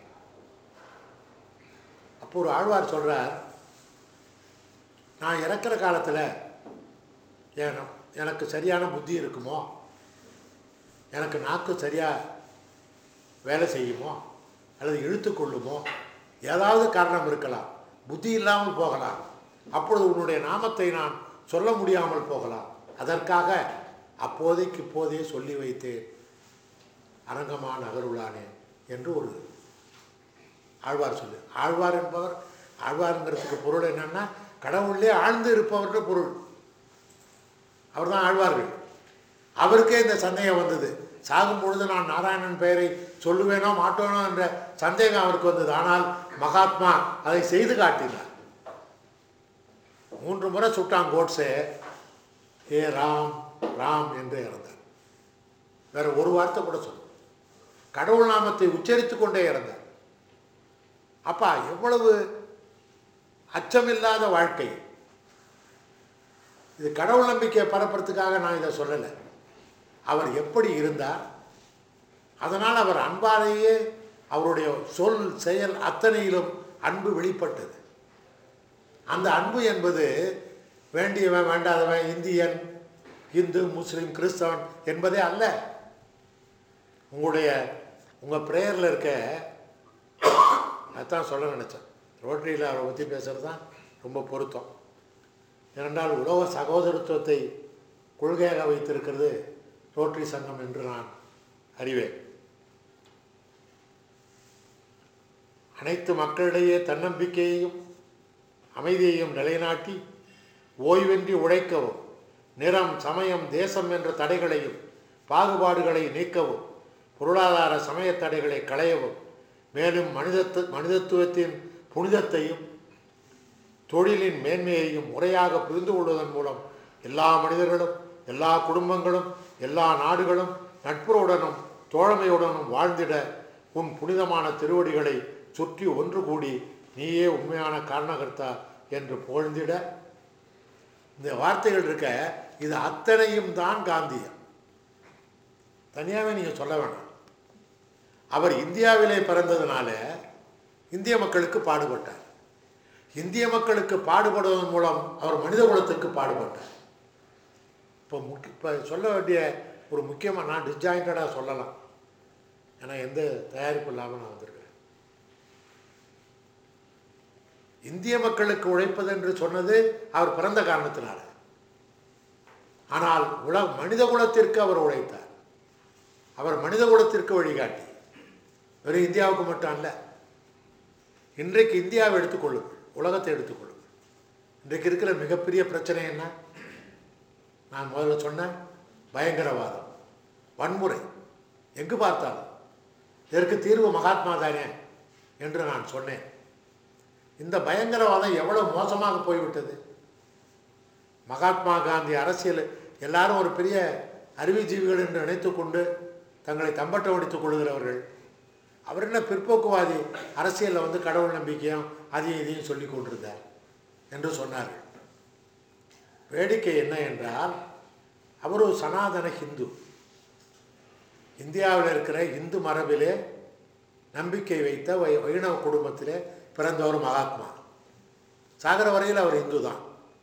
அப்போ ஒரு ஆழ்வார் சொல்கிறார் நான் இறக்குற காலத்தில் ஏன் எனக்கு சரியான புத்தி இருக்குமோ எனக்கு நாக்கு சரியாக வேலை செய்யுமோ அல்லது இழுத்து கொள்ளுமோ ஏதாவது காரணம் இருக்கலாம் புத்தி இல்லாமல் போகலாம் அப்பொழுது உன்னுடைய நாமத்தை நான் சொல்ல முடியாமல் போகலாம் அதற்காக அப்போதைக்கு இப்போதே சொல்லி வைத்தேன் அரங்கமா நகருளானே என்று ஒரு ஆழ்வார் சொல்லு ஆழ்வார் என்பவர் ஆழ்வாருங்கிறதுக்கு பொருள் என்னன்னா கடவுளே ஆழ்ந்து இருப்பவர்ன்ற பொருள் அவர் தான் ஆழ்வார்கள் அவருக்கே இந்த சந்தேகம் வந்தது சாகும் பொழுது நான் நாராயணன் பெயரை சொல்லுவேனோ மாட்டோனோ என்ற சந்தேகம் அவருக்கு வந்தது ஆனால் மகாத்மா அதை செய்து காட்டினார் மூன்று முறை சுட்டான் கோட்ஸே ஏ ராம் ராம் என்று இறந்தார் வேற ஒரு வார்த்தை கூட சொல்ல கடவுள் நாமத்தை உச்சரித்துக் கொண்டே இறந்தார் அப்பா எவ்வளவு அச்சமில்லாத வாழ்க்கை இது கடவுள் நம்பிக்கையை பரப்புறதுக்காக நான் இதை சொல்லலை அவர் எப்படி இருந்தார் அதனால் அவர் அன்பாலேயே அவருடைய சொல் செயல் அத்தனையிலும் அன்பு வெளிப்பட்டது அந்த அன்பு என்பது வேண்டியவன் வேண்டாதவன் இந்தியன் இந்து முஸ்லீம் கிறிஸ்தவன் என்பதே அல்ல உங்களுடைய உங்கள் ப்ரேயரில் இருக்க அதான் சொல்ல நினச்சேன் ரோட்டரியில் அவரை பற்றி பேசுகிறது தான் ரொம்ப பொருத்தம் ஏனென்றால் உலக சகோதரத்துவத்தை கொள்கையாக வைத்திருக்கிறது ரோட்டரி சங்கம் என்று நான் அறிவேன் அனைத்து மக்களிடையே தன்னம்பிக்கையையும் அமைதியையும் நிலைநாட்டி ஓய்வின்றி உழைக்கவும் நிறம் சமயம் தேசம் என்ற தடைகளையும் பாகுபாடுகளை நீக்கவும் பொருளாதார சமய தடைகளை களையவும் மேலும் மனிதத்து மனிதத்துவத்தின் புனிதத்தையும் தொழிலின் மேன்மையையும் முறையாக புரிந்து கொள்வதன் மூலம் எல்லா மனிதர்களும் எல்லா குடும்பங்களும் எல்லா நாடுகளும் நட்புறவுடனும் தோழமையுடனும் வாழ்ந்திட உன் புனிதமான திருவடிகளை சுற்றி ஒன்று கூடி நீயே உண்மையான காரணகர்த்தா என்று புகழ்ந்திட இந்த வார்த்தைகள் இருக்க இது அத்தனையும் தான் காந்தியம் தனியாகவே நீங்கள் சொல்ல வேணாம் அவர் இந்தியாவிலே பிறந்ததுனால இந்திய மக்களுக்கு பாடுபட்டார் இந்திய மக்களுக்கு பாடுபடுவதன் மூலம் அவர் மனித குலத்துக்கு பாடுபட்டார் இப்போ முக்கிய இப்போ சொல்ல வேண்டிய ஒரு முக்கியமாக நான் டிஸ்ஜாயிண்டடாக சொல்லலாம் ஏன்னா எந்த தயாரிப்பு இல்லாமல் நான் வந்திருக்கிறேன் இந்திய மக்களுக்கு உழைப்பது என்று சொன்னது அவர் பிறந்த காரணத்தினால ஆனால் உல மனித குலத்திற்கு அவர் உழைத்தார் அவர் மனித குலத்திற்கு வழிகாட்டி வெறும் இந்தியாவுக்கு மட்டும் அல்ல இன்றைக்கு இந்தியாவை எடுத்துக்கொள்ளுங்கள் உலகத்தை எடுத்துக்கொள்ளுங்கள் இன்றைக்கு இருக்கிற மிகப்பெரிய பிரச்சனை என்ன நான் முதல்ல சொன்னேன் பயங்கரவாதம் வன்முறை எங்கு பார்த்தாலும் இதற்கு தீர்வு மகாத்மா தானே என்று நான் சொன்னேன் இந்த பயங்கரவாதம் எவ்வளவு மோசமாக போய்விட்டது மகாத்மா காந்தி அரசியல் எல்லாரும் ஒரு பெரிய அறிவுஜீவிகள் என்று நினைத்துக்கொண்டு தங்களை தம்பட்டம் அடித்துக் கொள்கிறவர்கள் அவர் என்ன பிற்போக்குவாதி அரசியலில் வந்து கடவுள் நம்பிக்கையும் அதையும் இதையும் சொல்லி கொண்டிருந்தார் என்று சொன்னார்கள் வேடிக்கை என்ன என்றால் அவர் ஒரு சனாதன ஹிந்து இந்தியாவில் இருக்கிற இந்து மரபிலே நம்பிக்கை வைத்த வை வைணவ குடும்பத்திலே பிறந்தவர் மகாத்மா சாகர வரையில் அவர் இந்து தான்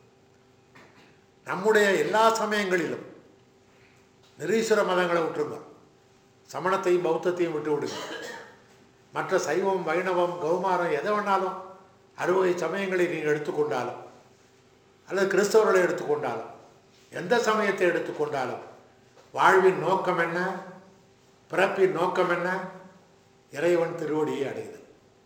நம்முடைய எல்லா சமயங்களிலும் நிரீஸ்வர மதங்களை விட்டுருங்க சமணத்தையும் பௌத்தத்தையும் விட்டு விடுங்க மற்ற சைவம் வைணவம் கௌமாரம் எதை வேணாலும் அறுவகை சமயங்களை நீங்கள் எடுத்துக்கொண்டாலும் அல்லது கிறிஸ்தவர்களை எடுத்துக்கொண்டாலும் எந்த சமயத்தை எடுத்துக்கொண்டாலும் வாழ்வின் நோக்கம் என்ன பிறப்பின் நோக்கம் என்ன இறைவன் திருவடியை அடையுது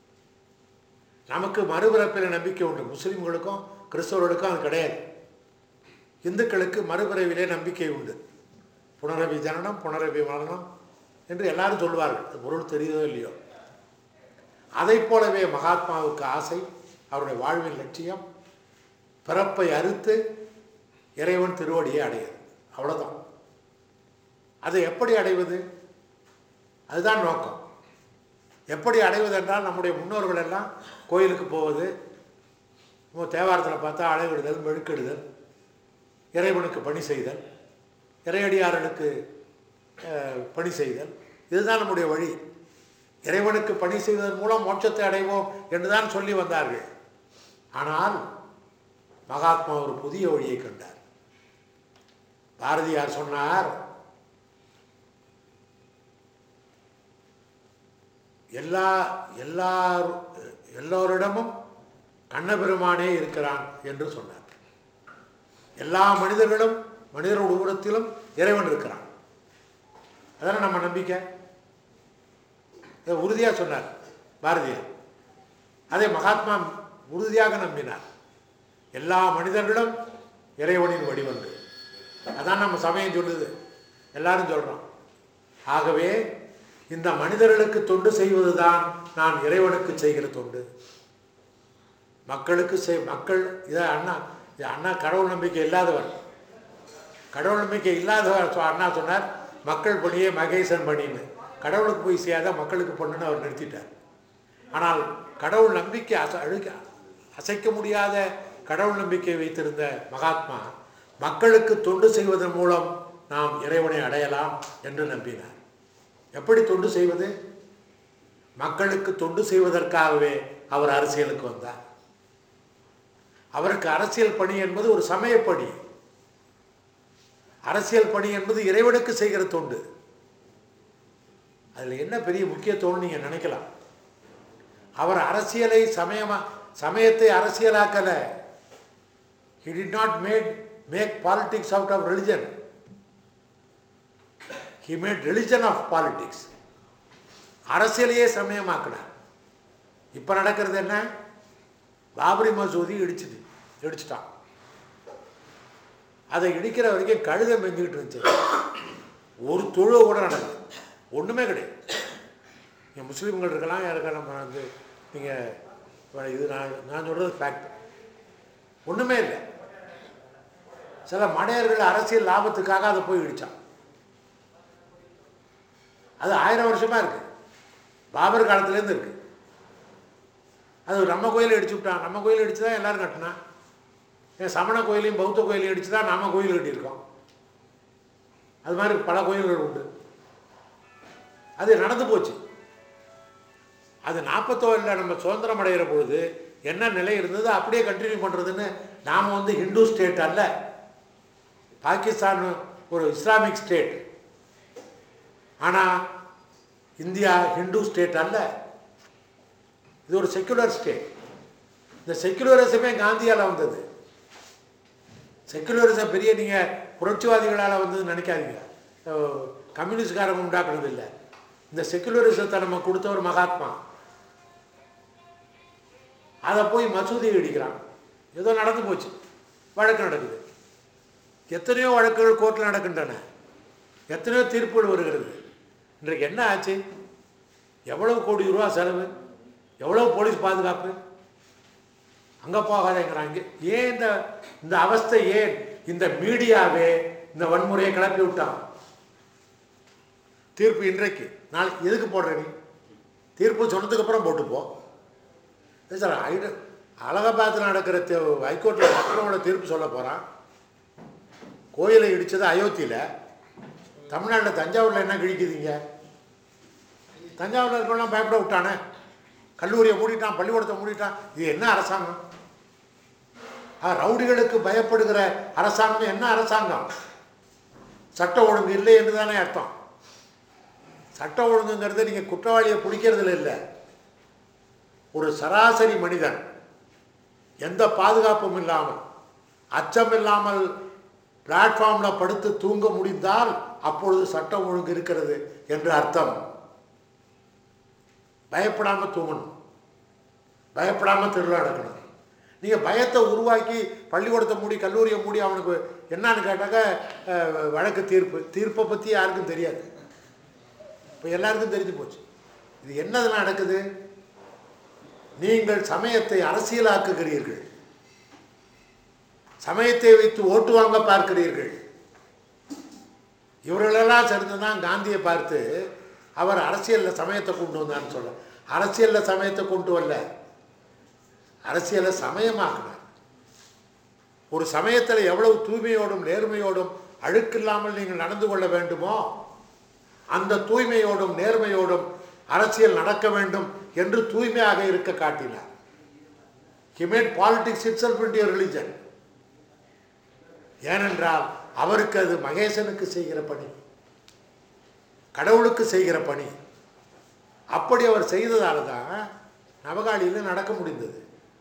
நமக்கு மறுபிறப்பில் நம்பிக்கை உண்டு முஸ்லீம்களுக்கும் கிறிஸ்தவர்களுக்கும் அது கிடையாது இந்துக்களுக்கு மறுபிறவிலே நம்பிக்கை உண்டு புனரபி ஜனனம் புனரபி மரணம் என்று எல்லாரும் சொல்வார்கள் அது பொருள் தெரியுதோ இல்லையோ அதைப் போலவே மகாத்மாவுக்கு ஆசை அவருடைய வாழ்வின் லட்சியம் பிறப்பை அறுத்து இறைவன் திருவடியை அடையுது அவ்வளோதான் அதை எப்படி அடைவது அதுதான் நோக்கம் எப்படி அடைவது என்றால் நம்முடைய முன்னோர்கள் எல்லாம் கோயிலுக்கு போவது நம்ம தேவாரத்தில் பார்த்தா அழைவிடுதல் மெழுக்கிடுதல் இறைவனுக்கு பணி செய்தல் இறையடியாரனுக்கு அஹ், பணி செய்தல் இதுதான் நம்முடைய வழி இறைவனுக்கு பணி செய்வதன் மூலம் மோட்சத்தை அடைவோம் என்றுதான் சொல்லி வந்தார்கள் ஆனால் மகாத்மா ஒரு புதிய வழியை கண்டார் பாரதியார் சொன்னார் எல்லா எல்லார் எல்லோரிடமும் கண்ணபெருமானே இருக்கிறான் என்று சொன்னார் எல்லா மனிதர்களும் மனிதர் உருவத்திலும் இறைவன் இருக்கிறான் அதான நம்ம நம்பிக்கை இதை உறுதியாக சொன்னார் பாரதியார் அதை மகாத்மா உறுதியாக நம்பினார் எல்லா மனிதர்களும் இறைவனின் வடிவங்கள் அதான் நம்ம சமயம் சொல்லுது எல்லாரும் சொல்கிறோம் ஆகவே இந்த மனிதர்களுக்கு தொண்டு செய்வதுதான் நான் இறைவனுக்கு செய்கிற தொண்டு மக்களுக்கு செய் மக்கள் இதை அண்ணா இது அண்ணா கடவுள் நம்பிக்கை இல்லாதவர் கடவுள் நம்பிக்கை இல்லாதவர் சொ- அண்ணா சொன்னார் மக்கள் பணியே மகேசன் பணின்னு கடவுளுக்கு போய் செய்யாத மக்களுக்கு பண்ணுன்னு அவர் நிறுத்திட்டார் ஆனால் கடவுள் நம்பிக்கை அச அழுக்க அசைக்க முடியாத கடவுள் நம்பிக்கை வைத்திருந்த மகாத்மா மக்களுக்கு தொண்டு செய்வதன் மூலம் நாம் இறைவனை அடையலாம் என்று நம்பினார் எப்படி தொண்டு செய்வது மக்களுக்கு தொண்டு செய்வதற்காகவே அவர் அரசியலுக்கு வந்தார் அவருக்கு அரசியல் பணி என்பது ஒரு சமய பணி அரசியல் பணி என்பது இறைவனுக்கு செய்கிற தொண்டு அதில் என்ன பெரிய முக்கியத்துவம்னு நீங்கள் நினைக்கலாம் அவர் அரசியலை சமயமா சமயத்தை அரசியலாக்கலை he did not made make politics out of religion he made religion of politics அரசியலையே சமயமாக்கினார் இப்போ நடக்கிறது என்ன பாபரி மசூதி இடிச்சுது இடிச்சிட்டான் அதை இடிக்கிற வரைக்கும் கழுதை மெஞ்சிக்கிட்டு இருந்துச்சு ஒரு தொழுவை கூட நடக்குது ஒன்றுமே கிடையாது இங்கே முஸ்லீம்கள் இருக்கலாம் யாருக்கா நம்ம வந்து நீங்கள் இது நான் நான் சொல்கிறது ஃபேக்ட் ஒன்றுமே இல்லை சில மடையர்கள் அரசியல் லாபத்துக்காக அதை போய் இடிச்சான் அது ஆயிரம் வருஷமாக இருக்குது பாபர் காலத்துலேருந்து இருக்குது அது நம்ம கோயிலை இடிச்சு விட்டான் நம்ம கோயில் இடிச்சு தான் எல்லோரும் கட்டினா ஏன் சமண கோயிலையும் பௌத்த கோயிலையும் இடிச்சு தான் நாம கோயில் கட்டியிருக்கோம் அது மாதிரி பல கோயில்கள் உண்டு அது நடந்து போச்சு அது நாற்பத்தோரில் நம்ம சுதந்திரம் அடைகிற பொழுது என்ன நிலை இருந்தது அப்படியே கண்டினியூ பண்ணுறதுன்னு நாம் வந்து ஹிந்து ஸ்டேட் அல்ல பாகிஸ்தான் ஒரு இஸ்லாமிக் ஸ்டேட் ஆனால் இந்தியா ஹிந்து ஸ்டேட் அல்ல இது ஒரு செக்குலர் ஸ்டேட் இந்த செக்குலரிசமே காந்தியால் வந்தது செக்குலரிசம் பெரிய நீங்கள் புரட்சிவாதிகளால் வந்தது நினைக்காதீங்க அஹ் கம்யூனிஸ்ட்காரங்க உண்டாக்குனது இல்லை இந்த செக்குலரிசத்தை நம்ம கொடுத்தவர் மகாத்மா அதை போய் மசூதியை இடிக்கிறான் ஏதோ நடந்து போச்சு வழக்கு நடக்குது எத்தனையோ வழக்குகள் கோர்ட்டில் நடக்கின்றன எத்தனையோ தீர்ப்புகள் வருகிறது இன்றைக்கு என்ன ஆச்சு எவ்வளவு கோடி ரூபா செலவு எவ்வளவு போலீஸ் பாதுகாப்பு அங்கே போகாதேங்கிறாங்க ஏன் இந்த இந்த அவஸ்தை ஏன் இந்த மீடியாவே இந்த வன்முறையை கிளப்பி விட்டான் தீர்ப்பு இன்றைக்கு நாளைக்கு எதுக்கு போடுற நீ தீர்ப்பு சொன்னதுக்கு அப்புறம் போட்டு போ இல்லை சார் ஐட அலகாபாத்தில் நடக்கிற தே- ஹைகோர்ட்டில் லக்னோட தீர்ப்பு சொல்ல போகிறான் கோயிலை இடித்தது அயோத்தியில் தமிழ்நாட்டில் தஞ்சாவூரில் என்ன கிழிக்குதுங்க தஞ்சாவூரில் இருக்கவங்களாம் பயப்பட விட்டானே கல்லூரியை மூடிட்டான் பள்ளிக்கூடத்தை மூடிட்டான் இது என்ன அரசாங்கம் ஆ, ரவுடிகளுக்கு பயப்படுகிற அரசாங்கம் என்ன அரசாங்கம் சட்ட ஒழுங்கு இல்லை என்று தானே அர்த்தம் சட்ட ஒழுங்குங்கிறது நீங்கள் குற்றவாளியை பிடிக்கிறதுல இல்லை ஒரு சராசரி மனிதன் எந்த பாதுகாப்பும் இல்லாமல் அச்சம் இல்லாமல் பிளாட்ஃபார்மில் படுத்து தூங்க முடிந்தால் அப்பொழுது சட்டம் ஒழுங்கு இருக்கிறது என்று அர்த்தம் பயப்படாமல் தூங்கணும் பயப்படாமல் திருவிழா நடக்கணும் நீங்கள் பயத்தை உருவாக்கி பள்ளிக்கூடத்தை மூடி கல்லூரியை மூடி அவனுக்கு என்னன்னு கேட்டாக்க அஹ், வழக்கு தீர்ப்பு தீர்ப்பை பற்றி யாருக்கும் தெரியாது இப்போ எல்லாருக்கும் தெரிஞ்சு போச்சு இது என்னது நடக்குது நீங்கள் சமயத்தை அரசியலாக்குகிறீர்கள் சமயத்தை வைத்து ஓட்டு வாங்க பார்க்கிறீர்கள் இவர்களெல்லாம் சேர்ந்து தான் காந்தியை பார்த்து அவர் அரசியலில் சமயத்தை கொண்டு வந்தான்னு சொல்ல அரசியலில் சமயத்தை கொண்டு வரல அரசியலை சமயமாக்கினார் ஒரு சமயத்தில் எவ்வளவு தூய்மையோடும் நேர்மையோடும் அழுக்கில்லாமல் நீங்கள் நடந்து கொள்ள வேண்டுமோ அந்த தூய்மையோடும் நேர்மையோடும் அரசியல் நடக்க வேண்டும் என்று தூய்மையாக இருக்க காட்டினார் he made politics itself into a religion ஏனென்றால் அவருக்கு அது மகேசனுக்கு செய்கிற பணி கடவுளுக்கு செய்கிற பணி அப்படி அவர் செய்ததால தான் நவகாளியில் நடக்க முடிந்தது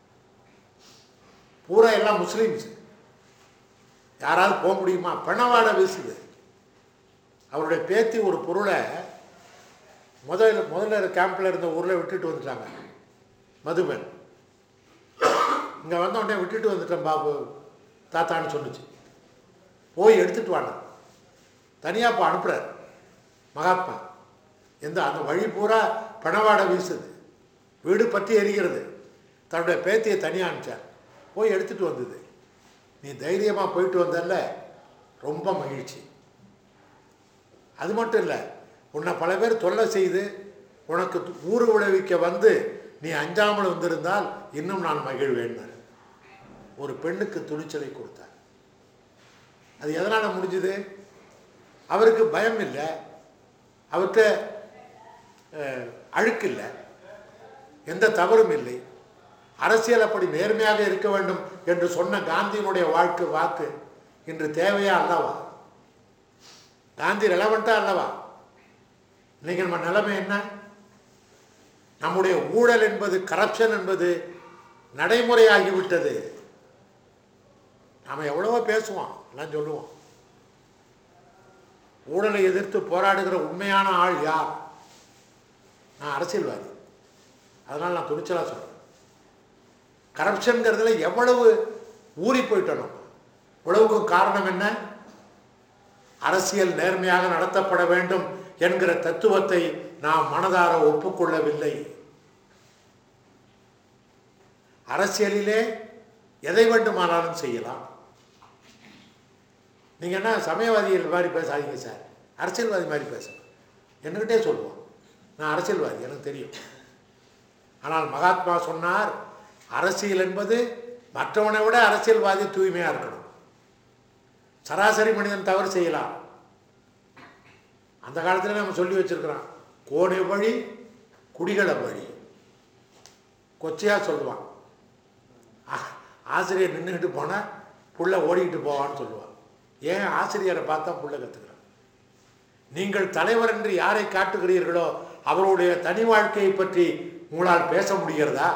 பூரா எல்லாம் முஸ்லீம்ஸ் யாராவது போக முடியுமா பணவாடை வீசுது அவருடைய பேத்தி ஒரு பொருளை முதல்ல முதல்ல கேம்பில் இருந்த ஊரில் விட்டுட்டு வந்துட்டாங்க மதுபன் இங்கே வந்த உடனே விட்டுட்டு வந்துட்டேன் பாபு தாத்தான்னு சொன்னுச்சு போய் எடுத்துட்டு வாங்க தனியாக இப்போ அனுப்புகிறார் மகாத்மா எந்த அந்த வழி பூரா பணவாடை வீசுது வீடு பற்றி எரிகிறது தன்னுடைய பேத்தியை தனியாக அனுப்பிச்சார் போய் எடுத்துட்டு வந்தது நீ தைரியமாக போயிட்டு வந்தல்ல ரொம்ப மகிழ்ச்சி அது மட்டும் இல்லை உன்னை பல பேர் தொல்லை செய்து உனக்கு து- ஊறு விளைவிக்க வந்து நீ அஞ்சாமல் வந்திருந்தால் இன்னும் நான் மகிழ்வேன்னார் ஒரு பெண்ணுக்கு துணிச்சலை கொடுத்தார் அது எதனால் முடிஞ்சுது அவருக்கு பயம் இல்லை அவர்கிட்ட அஹ், அழுக்கு இல்லை எந்த தவறும் இல்லை அரசியல் அப்படி நேர்மையாக இருக்க வேண்டும் என்று சொன்ன காந்தியினுடைய வாழ்க்கை வாக்கு இன்று தேவையா அல்லவா காந்தி ரெலவெண்ட்டா அல்லவா இன்னைக்கு நம்ம நிலைமை என்ன நம்முடைய ஊழல் என்பது கரப்ஷன் என்பது நடைமுறையாகிவிட்டது நாம் எவ்வளவோ பேசுவோம் எல்லாம் சொல்லுவோம் ஊழலை எதிர்த்து போராடுகிற உண்மையான ஆள் யார் நான் அரசியல்வாதி அதனால் நான் துணிச்சலாக சொல்கிறேன் கரப்ஷனுங்கிறதுல எவ்வளவு ஊறி போயிட்டோம் நம்ம உழவுக்கும் காரணம் என்ன அரசியல் நேர்மையாக நடத்தப்பட வேண்டும் என்கிற தத்துவத்தை நாம் மனதார ஒப்புக்கொள்ளவில்லை அரசியலிலே எதை வேண்டுமானாலும் செய்யலாம் நீங்கள் என்ன சமயவாதிகள் மாதிரி பேசாதீங்க சார் அரசியல்வாதி மாதிரி பேசணும் என்கிட்டே சொல்லுவோம் நான் அரசியல்வாதி எனக்கு தெரியும் ஆனால் மகாத்மா சொன்னார் அரசியல் என்பது மற்றவனை விட அரசியல்வாதி தூய்மையாக இருக்கணும் சராசரி மனிதன் தவறு செய்யலாம் அந்த காலத்தில் நம்ம சொல்லி வச்சிருக்கிறோம் கோடை வழி குடிகள வழி கொச்சையாக சொல்லுவான் ஆ- ஆசிரியர் நின்றுக்கிட்டு போனால் புள்ள ஓடிக்கிட்டு போவான்னு சொல்லுவான் ஏன் ஆசிரியரை பார்த்தா புள்ள கற்றுக்கிறான் நீங்கள் தலைவர் என்று யாரை காட்டுகிறீர்களோ அவருடைய தனி வாழ்க்கையை பற்றி உங்களால் பேச முடிகிறதா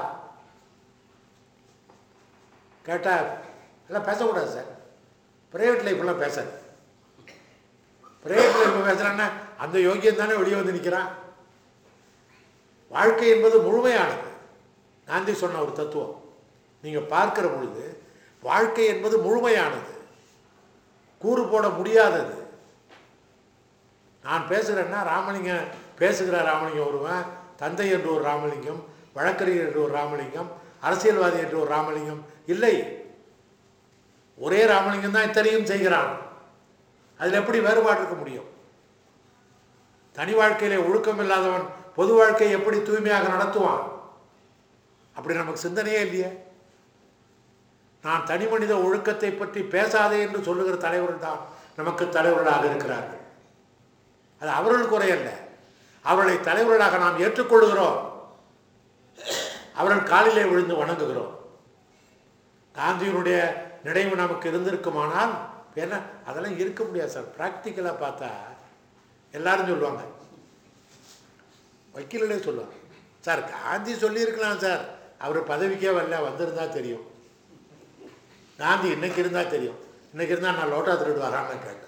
கேட்டால் எல்லாம் பேசக்கூடாது சார் ப்ரைவேட் லைஃப்லாம் பேசாது ப்ரைவேட் லைஃப் பேசுகிறான்னா அந்த யோகியம் தானே வெளியே வந்து நிற்கிறான் வாழ்க்கை என்பது முழுமையானது காந்தி சொன்ன ஒரு தத்துவம் நீங்கள் பார்க்கிற பொழுது வாழ்க்கை என்பது முழுமையானது கூறு போட முடியாதது நான் பேசுகிறேன்னா ராமலிங்கம் பேசுகிற ராமலிங்கம் ஒருவன் தந்தை என்று ஒரு ராமலிங்கம் வழக்கறிஞர் என்று ஒரு ராமலிங்கம் அரசியல்வாதி என்று ஒரு ராமலிங்கம் இல்லை ஒரே ராமலிங்கம் தான் இத்தனையும் செய்கிறான் அதில் எப்படி வேறுபாடு இருக்க முடியும் தனி வாழ்க்கையிலே ஒழுக்கம் இல்லாதவன் பொது வாழ்க்கையை எப்படி தூய்மையாக நடத்துவான் அப்படி நமக்கு சிந்தனையே இல்லையே நான் தனி மனித ஒழுக்கத்தை பற்றி பேசாதே என்று சொல்லுகிற தலைவர்கள் தான் நமக்கு தலைவர்களாக இருக்கிறார்கள் அது அவர்கள் குறையல்ல அவர்களை தலைவர்களாக நாம் ஏற்றுக்கொள்கிறோம் அவர்கள் காலிலே விழுந்து வணங்குகிறோம் காந்தியினுடைய நினைவு நமக்கு இருந்திருக்குமானால் என்ன அதெல்லாம் இருக்க முடியாது சார் ப்ராக்டிக்கலாக பார்த்தா எல்லாரும் சொல்லுவாங்க வக்கீலே சொல்லுவாங்க சார் காந்தி சொல்லியிருக்கலாம் சார் அவர் பதவிக்கே வரல வந்திருந்தா தெரியும் காந்தி இன்னைக்கு இருந்தால் தெரியும் இன்னைக்கு இருந்தால் நான் லோட்டா திருடு வரான்னு கேட்டேன்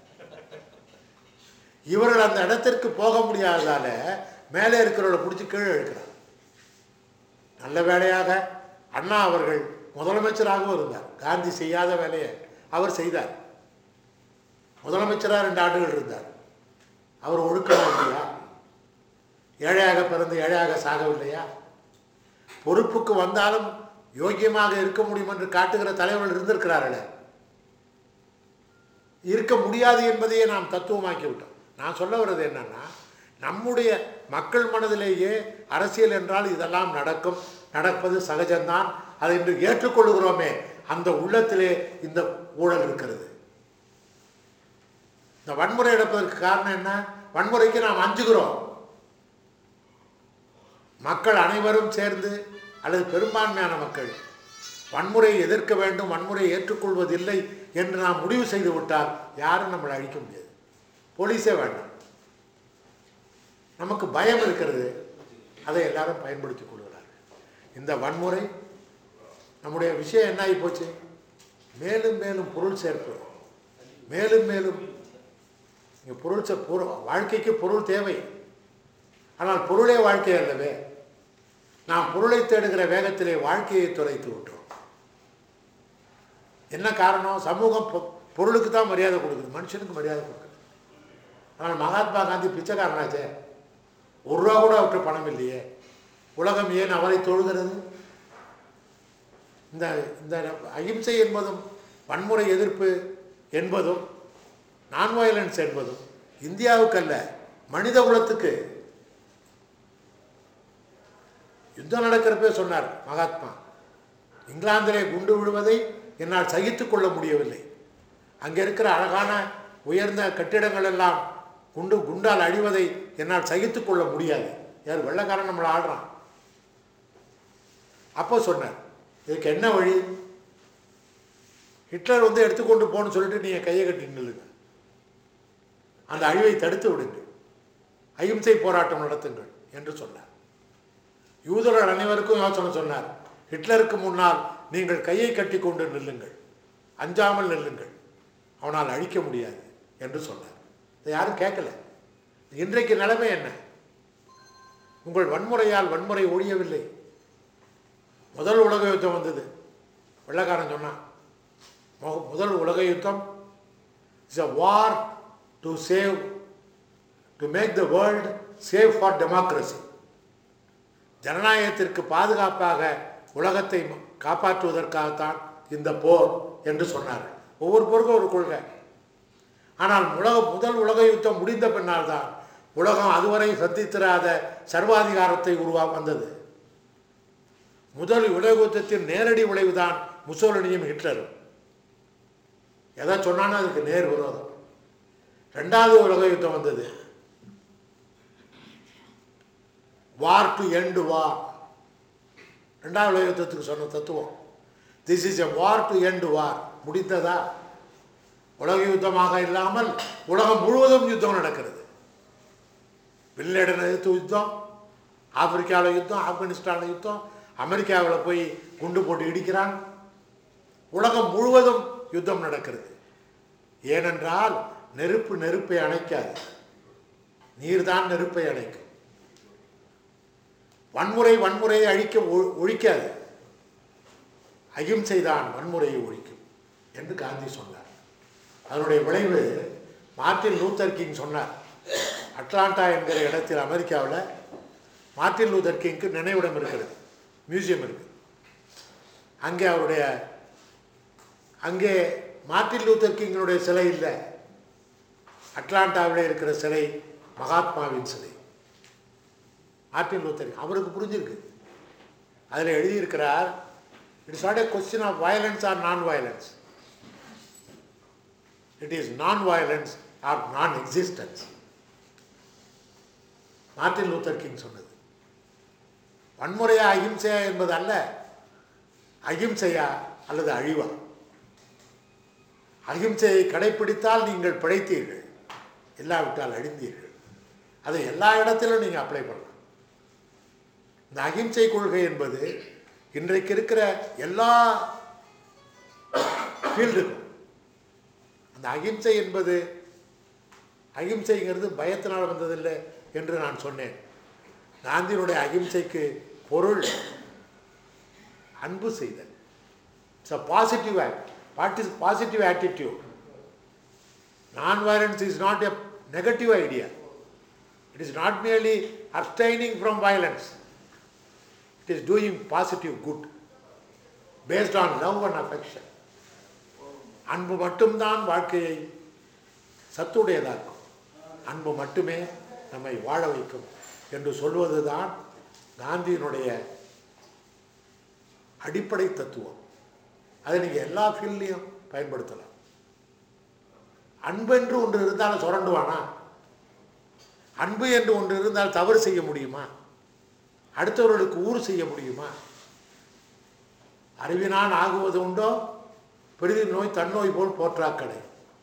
இவர்கள் அந்த இடத்திற்கு போக முடியாததால மேலே இருக்கிறவரை பிடிச்சி கீழே இழுக்கிறார் நல்ல வேலையாக அண்ணா அவர்கள் முதலமைச்சராகவும் இருந்தார் காந்தி செய்யாத வேலையை அவர் செய்தார் முதலமைச்சராக ரெண்டு ஆண்டுகள் இருந்தார் அவர் ஒழுக்கமா இல்லையா ஏழையாக பிறந்து ஏழையாக சாகவில்லையா பொறுப்புக்கு வந்தாலும் யோக்கியமாக இருக்க முடியும் என்று காட்டுகிற தலைவர்கள் இருந்திருக்கிறார்களே இருக்க முடியாது என்பதையே நாம் தத்துவமாக்கி விட்டோம் நான் சொல்ல வர்றது என்னன்னா நம்முடைய மக்கள் மனதிலேயே அரசியல் என்றால் இதெல்லாம் நடக்கும் நடப்பது சகஜம்தான் அதை இன்று ஏற்றுக்கொள்கிறோமே அந்த உள்ளத்திலே இந்த ஊழல் இருக்கிறது இந்த வன்முறை எடுப்பதற்கு காரணம் என்ன வன்முறைக்கு நாம் அஞ்சுகிறோம் மக்கள் அனைவரும் சேர்ந்து அல்லது பெரும்பான்மையான மக்கள் வன்முறையை எதிர்க்க வேண்டும் வன்முறையை ஏற்றுக்கொள்வதில்லை என்று நாம் முடிவு செய்து விட்டால் யாரும் நம்மளை அழிக்க முடியாது போலீஸே வேண்டாம் நமக்கு பயம் இருக்கிறது அதை எல்லாரும் பயன்படுத்திக் கொள்கிறார்கள் இந்த வன்முறை நம்முடைய விஷயம் என்ன ஆகி போச்சு மேலும் மேலும் பொருள் சேர்ப்பு மேலும் மேலும் இங்கே பொருள் சே- பொருள் வாழ்க்கைக்கு பொருள் தேவை ஆனால் பொருளே வாழ்க்கை அல்லவே நாம் பொருளை தேடுகிற வேகத்திலே வாழ்க்கையை தொலைத்து விட்டோம் என்ன காரணம் சமூகம் பொ- பொருளுக்கு தான் மரியாதை கொடுக்குது மனுஷனுக்கு மரியாதை கொடுக்குது ஆனால் மகாத்மா காந்தி பிச்சைக்காரனாச்சே ஒரு ரூபா கூட அவற்றை பணம் இல்லையே உலகம் ஏன் அவரை தொழுகிறது இந்த இந்த அகிம்சை என்பதும் வன்முறை எதிர்ப்பு என்பதும் நான் வயலன்ஸ் என்பதும் இந்தியாவுக்கல்ல மனித குலத்துக்கு யுத்தம் நடக்கிறப்பே சொன்னார் மகாத்மா இங்கிலாந்திலே குண்டு விழுவதை என்னால் சகித்துக் கொள்ள முடியவில்லை அங்கே இருக்கிற அழகான உயர்ந்த கட்டிடங்கள் எல்லாம் குண்டு குண்டால் அழிவதை என்னால் சகித்துக் கொள்ள முடியாது யார் வெள்ளைக்காரன் நம்மளை ஆடுறான் அப்போ சொன்னார் இதுக்கு என்ன வழி ஹிட்லர் வந்து எடுத்துக்கொண்டு போன்னு சொல்லிட்டு நீங்கள் கையை கட்டி நில்லுங்க அந்த அழிவை தடுத்து விடுங்கள் அகிம்சை போராட்டம் நடத்துங்கள் என்று சொன்னார் யூதர்கள் அனைவருக்கும் யோசனை சொன்னார் ஹிட்லருக்கு முன்னால் நீங்கள் கையை கட்டி கொண்டு நில்லுங்கள் அஞ்சாமல் நெல்லுங்கள் அவனால் அழிக்க முடியாது என்று சொன்னார் இதை யாரும் கேட்கல இன்றைக்கு நிலைமை என்ன உங்கள் வன்முறையால் வன்முறை ஒழியவில்லை முதல் உலக யுத்தம் வந்தது வெள்ளக்காரன் சொன்னான் மொ- முதல் உலக யுத்தம் is a war to save to make the world safe for democracy ஜனநாயகத்திற்கு பாதுகாப்பாக உலகத்தை ம- காப்பாற்றுவதற்காகத்தான் இந்த போர் என்று சொன்னார் ஒவ்வொரு போருக்கும் ஒரு கொள்கை ஆனால் உலக முதல் உலக யுத்தம் முடிந்த பின்னால் தான் உலகம் அதுவரை சந்தித்திராத சர்வாதிகாரத்தை உருவா வந்தது முதல் உலக யுத்தத்தின் நேரடி விளைவுதான் முசோலினியும் ஹிட்லரும் எதை சொன்னாலும் அதுக்கு நேர் விரோதம் ரெண்டாவது உலக யுத்தம் வந்தது வார் டு எண்டு வார் ரெண்டாவது உலக யுத்தத்துக்கு சொன்ன தத்துவம் this is a war to end war முடிந்ததா உலக யுத்தமாக இல்லாமல் உலகம் முழுவதும் யுத்தம் நடக்கிறது பின்லேடன் எதிர்த்து யுத்தம் ஆப்பிரிக்காவில் யுத்தம் ஆப்கானிஸ்தானில் யுத்தம் அமெரிக்காவில் போய் குண்டு போட்டு இடிக்கிறான் உலகம் முழுவதும் யுத்தம் நடக்கிறது ஏனென்றால் நெருப்பு நெருப்பை அணைக்காது நீர்தான் நெருப்பை அணைக்கும் வன்முறை வன்முறையை அழிக்க ஒ- ஒழிக்காது அகிம்சை தான் வன்முறையை ஒழிக்கும் என்று காந்தி சொன்னார் அதனுடைய விளைவு மார்ட்டின் லூத்தர் கிங் சொன்னார் அட்லாண்டா என்கிற இடத்தில் அமெரிக்காவில் மார்ட்டின் லூத்தர் கிங்க்கு நினைவிடம் இருக்கிறது மியூசியம் இருக்குது அங்கே அவருடைய அங்கே மார்ட்டின் லூத்தர் கிங்கினுடைய சிலை இல்லை அட்லாண்டாவில் இருக்கிற சிலை மகாத்மாவின் சிலை மார்ட்டின் லூத்தர் கிங். அவருக்கு புரிஞ்சிருக்கு அதில் எழுதியிருக்கிறார் it's not a question of violence or non violence it is non violence or non existence Martin Luther King சொன்னது வன்முறையா அகிம்சையா என்பது அல்ல அகிம்சையா அல்லது அழிவா அகிம்சையை கடைப்பிடித்தால் நீங்கள் பிழைத்தீர்கள் இல்லாவிட்டால் அழிந்தீர்கள் அதை எல்லா இடத்திலும் நீங்கள் அப்ளை பண்ணலாம் இந்த அகிம்சை கொள்கை என்பது இன்றைக்கு இருக்கிற எல்லா ஃபீல்டுக்கும் அந்த அகிம்சை என்பது அகிம்சைங்கிறது பயத்தினால் வந்ததில்லை என்று நான் சொன்னேன் காந்தியினுடைய அகிம்சைக்கு பொருள் அன்பு செய்தல் it's a positive act what is positive attitude non violence is not a negative idea it is not merely abstaining from violence it is doing positive good based on love and affection அன்பு மட்டும்தான் வாழ்க்கையை சத்துடையதாக்கும் அன்பு மட்டுமே நம்மை வாழ வைக்கும் என்று சொல்வதுதான் காந்தியினுடைய அடிப்படை தத்துவம் அதை நீங்கள் எல்லா ஃபீல்ட்லேயும் பயன்படுத்தலாம் அன்பென்று ஒன்று இருந்தால் சுரண்டுவானா அன்பு என்று ஒன்று இருந்தால் தவறு செய்ய முடியுமா அடுத்தவர்களுக்கு ஊறு செய்ய முடியுமா அறிவினான் ஆகுவது உண்டோ பெரிது நோய் தன்னோய் போல் போற்றாக்கடை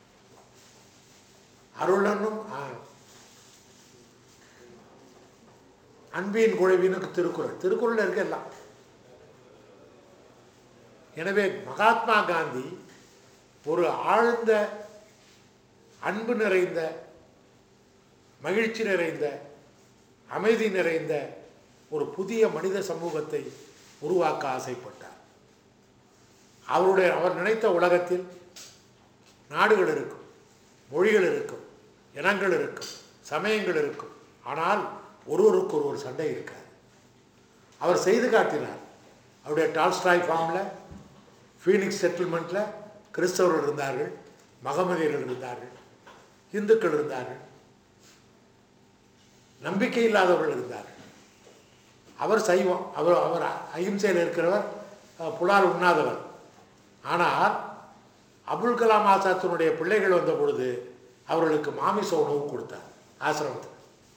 அருளனும் ஆ. அன்பின் குழைவினுக்கு திருக்குறள் திருக்குறள் இருக்க எல்லாம் எனவே மகாத்மா காந்தி ஒரு ஆழ்ந்த அன்பு நிறைந்த மகிழ்ச்சி நிறைந்த அமைதி நிறைந்த ஒரு புதிய மனித சமூகத்தை உருவாக்க ஆசைப்பட்டார் அவருடைய அவர் நினைத்த உலகத்தில் நாடுகள் இருக்கும் மொழிகள் இருக்கும் இனங்கள் இருக்கும் சமயங்கள் இருக்கும் ஆனால் ஒருவருக்கு ஒருவர் சண்டை இருக்காது அவர் செய்து காட்டினார் அவருடைய டால்ஸ்டாய் ஃபார்மில் ஃபீனிக்ஸ் செட்டில்மெண்ட்டில் கிறிஸ்தவர்கள் இருந்தார்கள் மகமதியர்கள் இருந்தார்கள் இந்துக்கள் இருந்தார்கள் நம்பிக்கை இல்லாதவர்கள் இருந்தார்கள் அவர் சைவம் அவர் அவர் அகிம்சையில் இருக்கிறவர் அஹ், புலால் உண்ணாதவர் ஆனால் அபுல் கலாம் ஆசாத்தினுடைய பிள்ளைகள் வந்த பொழுது அவர்களுக்கு மாமிச உணவு கொடுத்தார் ஆசிரமத்தில்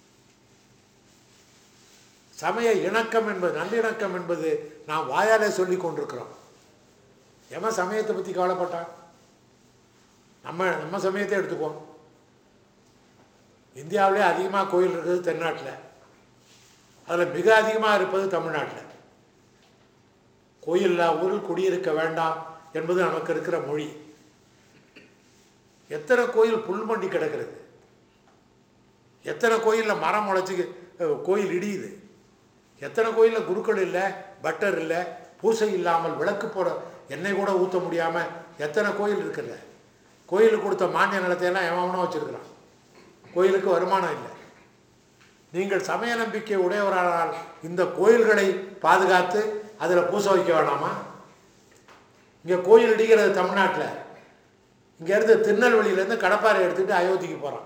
சமய இணக்கம் என்பது நல்லிணக்கம் என்பது நாம் வாயாலே சொல்லி கொண்டிருக்கிறோம் எவன் சமயத்தை பற்றி கவலைப்பட்டான் நம்ம நம்ம சமயத்தை எடுத்துக்குவோம் இந்தியாவிலே அதிகமாக கோயில் இருக்குது தென்னாட்டில் அதில் மிக அதிகமாக இருப்பது தமிழ்நாட்டில் கோயில் ஊரில் குடியிருக்க வேண்டாம் என்பது நமக்கு இருக்கிற மொழி எத்தனை கோயில் புல்மண்டி கிடக்கிறது எத்தனை கோயிலில் மரம் முளைச்சி அஹ், கோயில் இடியுது எத்தனை கோயிலில் குருக்கள் இல்லை பட்டர் இல்லை பூசை இல்லாமல் விளக்கு போட எண்ணெய் கூட ஊற்ற முடியாமல் எத்தனை கோயில் இருக்குல்ல கோயிலுக்கு கொடுத்த மானிய நிலத்தை எல்லாம் எவனோ வச்சிருக்கிறான் கோயிலுக்கு வருமானம் இல்லை நீங்கள் சமய நம்பிக்கை உடையவரானால் இந்த கோயில்களை பாதுகாத்து அதில் பூசை வைக்க வேணாமா இங்கே கோயில் இடிக்கிறது தமிழ்நாட்டில் இங்கேருந்து திருநெல்வேலியிலேருந்து கடப்பாறை எடுத்துகிட்டு அயோத்திக்கு போகிறான்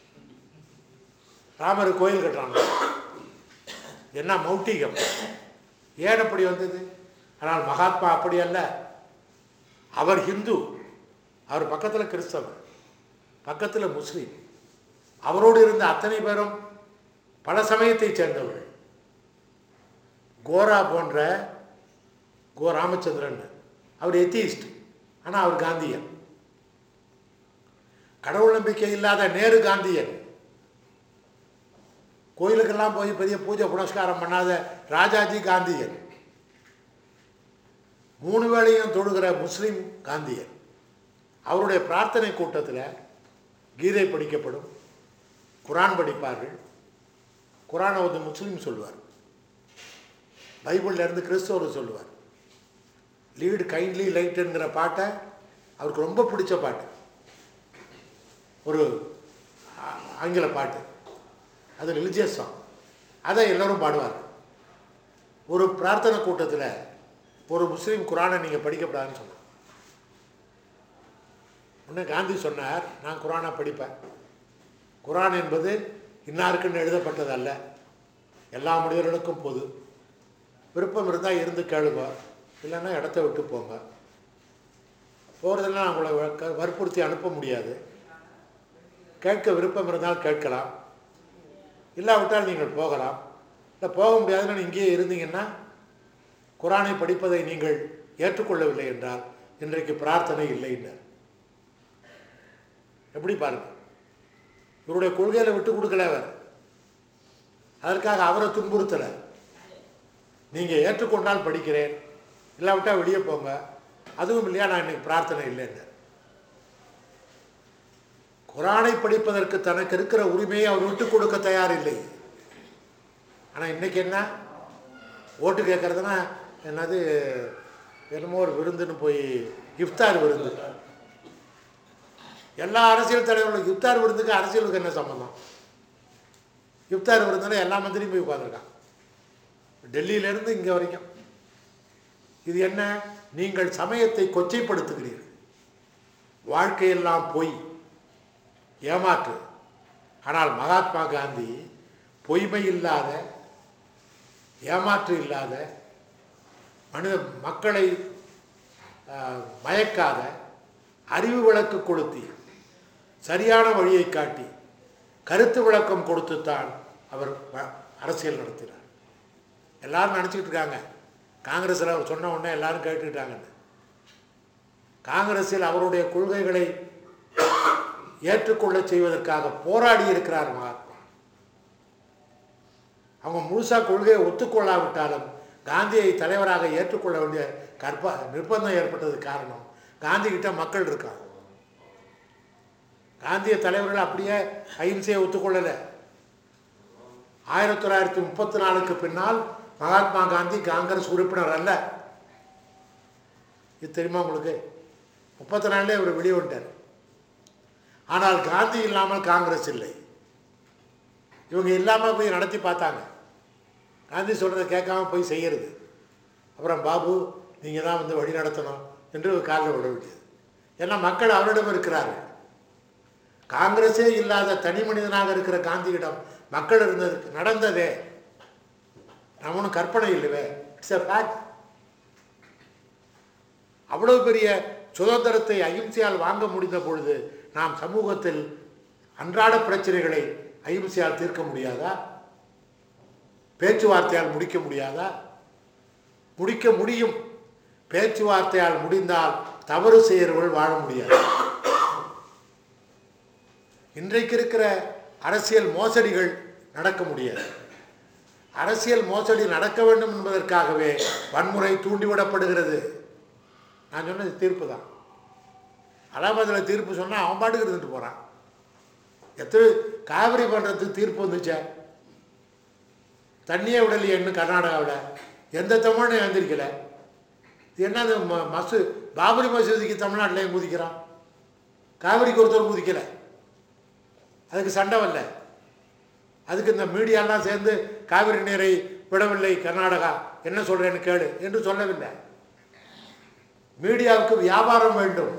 ராமர் கோயில் கட்டுறாங்க என்ன மௌட்டிகம் ஏன் அப்படி வந்தது ஆனால் மகாத்மா அப்படி அல்ல அவர் ஹிந்து அவர் பக்கத்தில் கிறிஸ்தவர் பக்கத்தில் முஸ்லீம் அவரோடு இருந்த அத்தனை பேரும் பல சமயத்தைச் சேர்ந்தவர்கள் கோரா போன்ற கோ ராமச்சந்திரன் அவர் எத்தியிஸ்ட் ஆனால் அவர் காந்தியன் கடவுள் நம்பிக்கை இல்லாத நேரு காந்தியன் கோயிலுக்கெல்லாம் போய் பெரிய பூஜை புனஸ்காரம் பண்ணாத ராஜாஜி காந்தியன் மூணு வேளையும் தொழுகிற முஸ்லீம் காந்தியன் அவருடைய பிரார்த்தனை கூட்டத்தில் கீதை படிக்கப்படும் குரான் படிப்பார்கள் குரானை வந்து முஸ்லீம் சொல்லுவார் பைபிள்ல இருந்து கிறிஸ்தவர் சொல்லுவார் லீடு கைண்ட்லி லைட்டுங்கிற பாட்டை அவருக்கு ரொம்ப பிடிச்ச பாட்டு ஒரு ஆ- ஆங்கில பாட்டு அது ரிலிஜியஸ் சாங் அதை எல்லோரும் பாடுவார் ஒரு பிரார்த்தனை கூட்டத்தில் ஒரு முஸ்லீம் குரானை நீங்கள் படிக்கப்படாதுன்னு சொன்னார் உடனே காந்தி சொன்னார் நான் குரானை படிப்பேன் குரான் என்பது இன்னாருக்குன்னு எழுதப்பட்டதல்ல எல்லா மனிதர்களுக்கும் பொது விருப்பம் இருந்தால் இருந்து கேளுங்க இல்லைன்னா இடத்த விட்டு போங்க போகிறதெல்லாம் உங்களை வ- வற்புறுத்தி அனுப்ப முடியாது கேட்க விருப்பம் இருந்தால் கேட்கலாம் இல்லாவிட்டால் நீங்கள் போகலாம் இல்லை போக முடியாதுன்னு இங்கேயே இருந்தீங்கன்னா குரானை படிப்பதை நீங்கள் ஏற்றுக்கொள்ளவில்லை என்றால் இன்றைக்கு பிரார்த்தனை இல்லைன்னார் எப்படி பாருங்க இவருடைய கொள்கையில் விட்டு கொடுக்கல அவர் அதற்காக அவரை துன்புறுத்தலை நீங்கள் ஏற்றுக்கொண்டால் படிக்கிறேன் இல்லாவிட்டால் வெளியே போங்க அதுவும் இல்லையா நான் இன்னைக்கு பிரார்த்தனை இல்லைன்னார் குரானை படிப்பதற்கு தனக்கு இருக்கிற உரிமையை அவர் விட்டு கொடுக்க தயார் இல்லை ஆனால் இன்னைக்கு என்ன ஓட்டு கேட்கறதுனா என்னது என்னமோ ஒரு விருந்துன்னு போய் இஃப்தார் விருந்து எல்லா அரசியல் தலைவர்களும் இஃப்தார் விருந்துக்கு அரசியலுக்கு என்ன சம்பந்தம் இஃப்தார் விருந்துல எல்லா மந்திரியும் போய் உட்காந்துருக்கான் டெல்லியிலேருந்து இங்கே வரைக்கும் இது என்ன நீங்கள் சமயத்தை கொச்சைப்படுத்துகிறீர்கள் வாழ்க்கையெல்லாம் பொய் ஏமாற்று ஆனால் மகாத்மா காந்தி பொய்மை இல்லாத ஏமாற்று இல்லாத மனித மக்களை ஆஹ், மயக்காத அறிவு விளக்கு கொளுத்தி சரியான வழியை காட்டி கருத்து விளக்கம் கொடுத்துத்தான் அவர் வ- அரசியல் நடத்தினார் எல்லாரும் நினச்சிக்கிட்டு இருக்காங்க காங்கிரஸில் அவர் சொன்ன உடனே எல்லாரும் கேட்டுக்கிட்டாங்கன்னு காங்கிரஸில் அவருடைய கொள்கைகளை ஏற்றுக்கொள்ள செய்வதற்காக போராடி இருக்கிறார் மகாத்மா அவங்க முழுசா கொள்கையை ஒத்துக்கொள்ளாவிட்டாலும் காந்தியை தலைவராக ஏற்றுக்கொள்ள வேண்டிய கற்ப நிர்பந்தம் ஏற்பட்டது காரணம் காந்தி கிட்ட மக்கள் இருக்காங்க காந்திய தலைவர்கள் அப்படியே அஹிம்சையை ஒத்துக்கொள்ளலை ஆயிரத்தி தொள்ளாயிரத்தி முப்பத்தி நாலுக்கு பின்னால் மகாத்மா காந்தி காங்கிரஸ் உறுப்பினர் அல்ல இது தெரியுமா உங்களுக்கு முப்பத்தி நாலுலேயே அவர் வெளியே வந்துட்டார் ஆனால் காந்தி இல்லாமல் காங்கிரஸ் இல்லை இவங்க இல்லாமல் போய் நடத்தி பார்த்தாங்க காந்தி சொல்கிறத கேட்காம போய் செய்யறது அப்புறம் பாபு நீங்கள் தான் வந்து வழி நடத்தணும் என்று காலில் விட வேண்டியது ஏன்னா மக்கள் அவரிடம் இருக்கிறார்கள் காங்கிரஸே இல்லாத தனி மனிதனாக இருக்கிற காந்தியிடம் மக்கள் இருந்தது நடந்ததே நம்ம ஒன்றும் கற்பனை இல்லைவே இட்ஸ் எ ஃபேக்ட் அவ்வளவு பெரிய சுதந்திரத்தை அகிம்சையால் வாங்க முடிந்த பொழுது நாம் சமூகத்தில் அன்றாட பிரச்சனைகளை அகிம்சையால் தீர்க்க முடியாதா பேச்சுவார்த்தையால் முடிக்க முடியாதா முடிக்க முடியும் பேச்சுவார்த்தையால் முடிந்தால் தவறு செய்கிறவர்கள் வாழ முடியாது இன்றைக்கு இருக்கிற அரசியல் மோசடிகள் நடக்க முடியாது அரசியல் மோசடி நடக்க வேண்டும் என்பதற்காகவே வன்முறை தூண்டிவிடப்படுகிறது நான் சொன்னது தீர்ப்பு தான் அலகாபாத்தில் தீர்ப்பு சொன்னால் அவன் பாட்டுக்கு இருந்துட்டு போகிறான் எத்தனை காவிரி பண்ணுறதுக்கு தீர்ப்பு வந்துச்சே தண்ணியே விடலையே இன்னும் கர்நாடகாவில் எந்த தமிழ்னு எழுந்திருக்கல இது என்னது ம மசு பாபரி மசூதிக்கு தமிழ்நாட்டில் ஏன் குதிக்கிறான் காவிரிக்கு ஒருத்தர் குதிக்கலை அதுக்கு சண்டை வரல அதுக்கு இந்த மீடியாலாம் சேர்ந்து காவிரி நீரை விடவில்லை கர்நாடகா என்ன சொல்கிறேன்னு கேளு என்று சொல்லவில்லை மீடியாவுக்கு வியாபாரம் வேண்டும்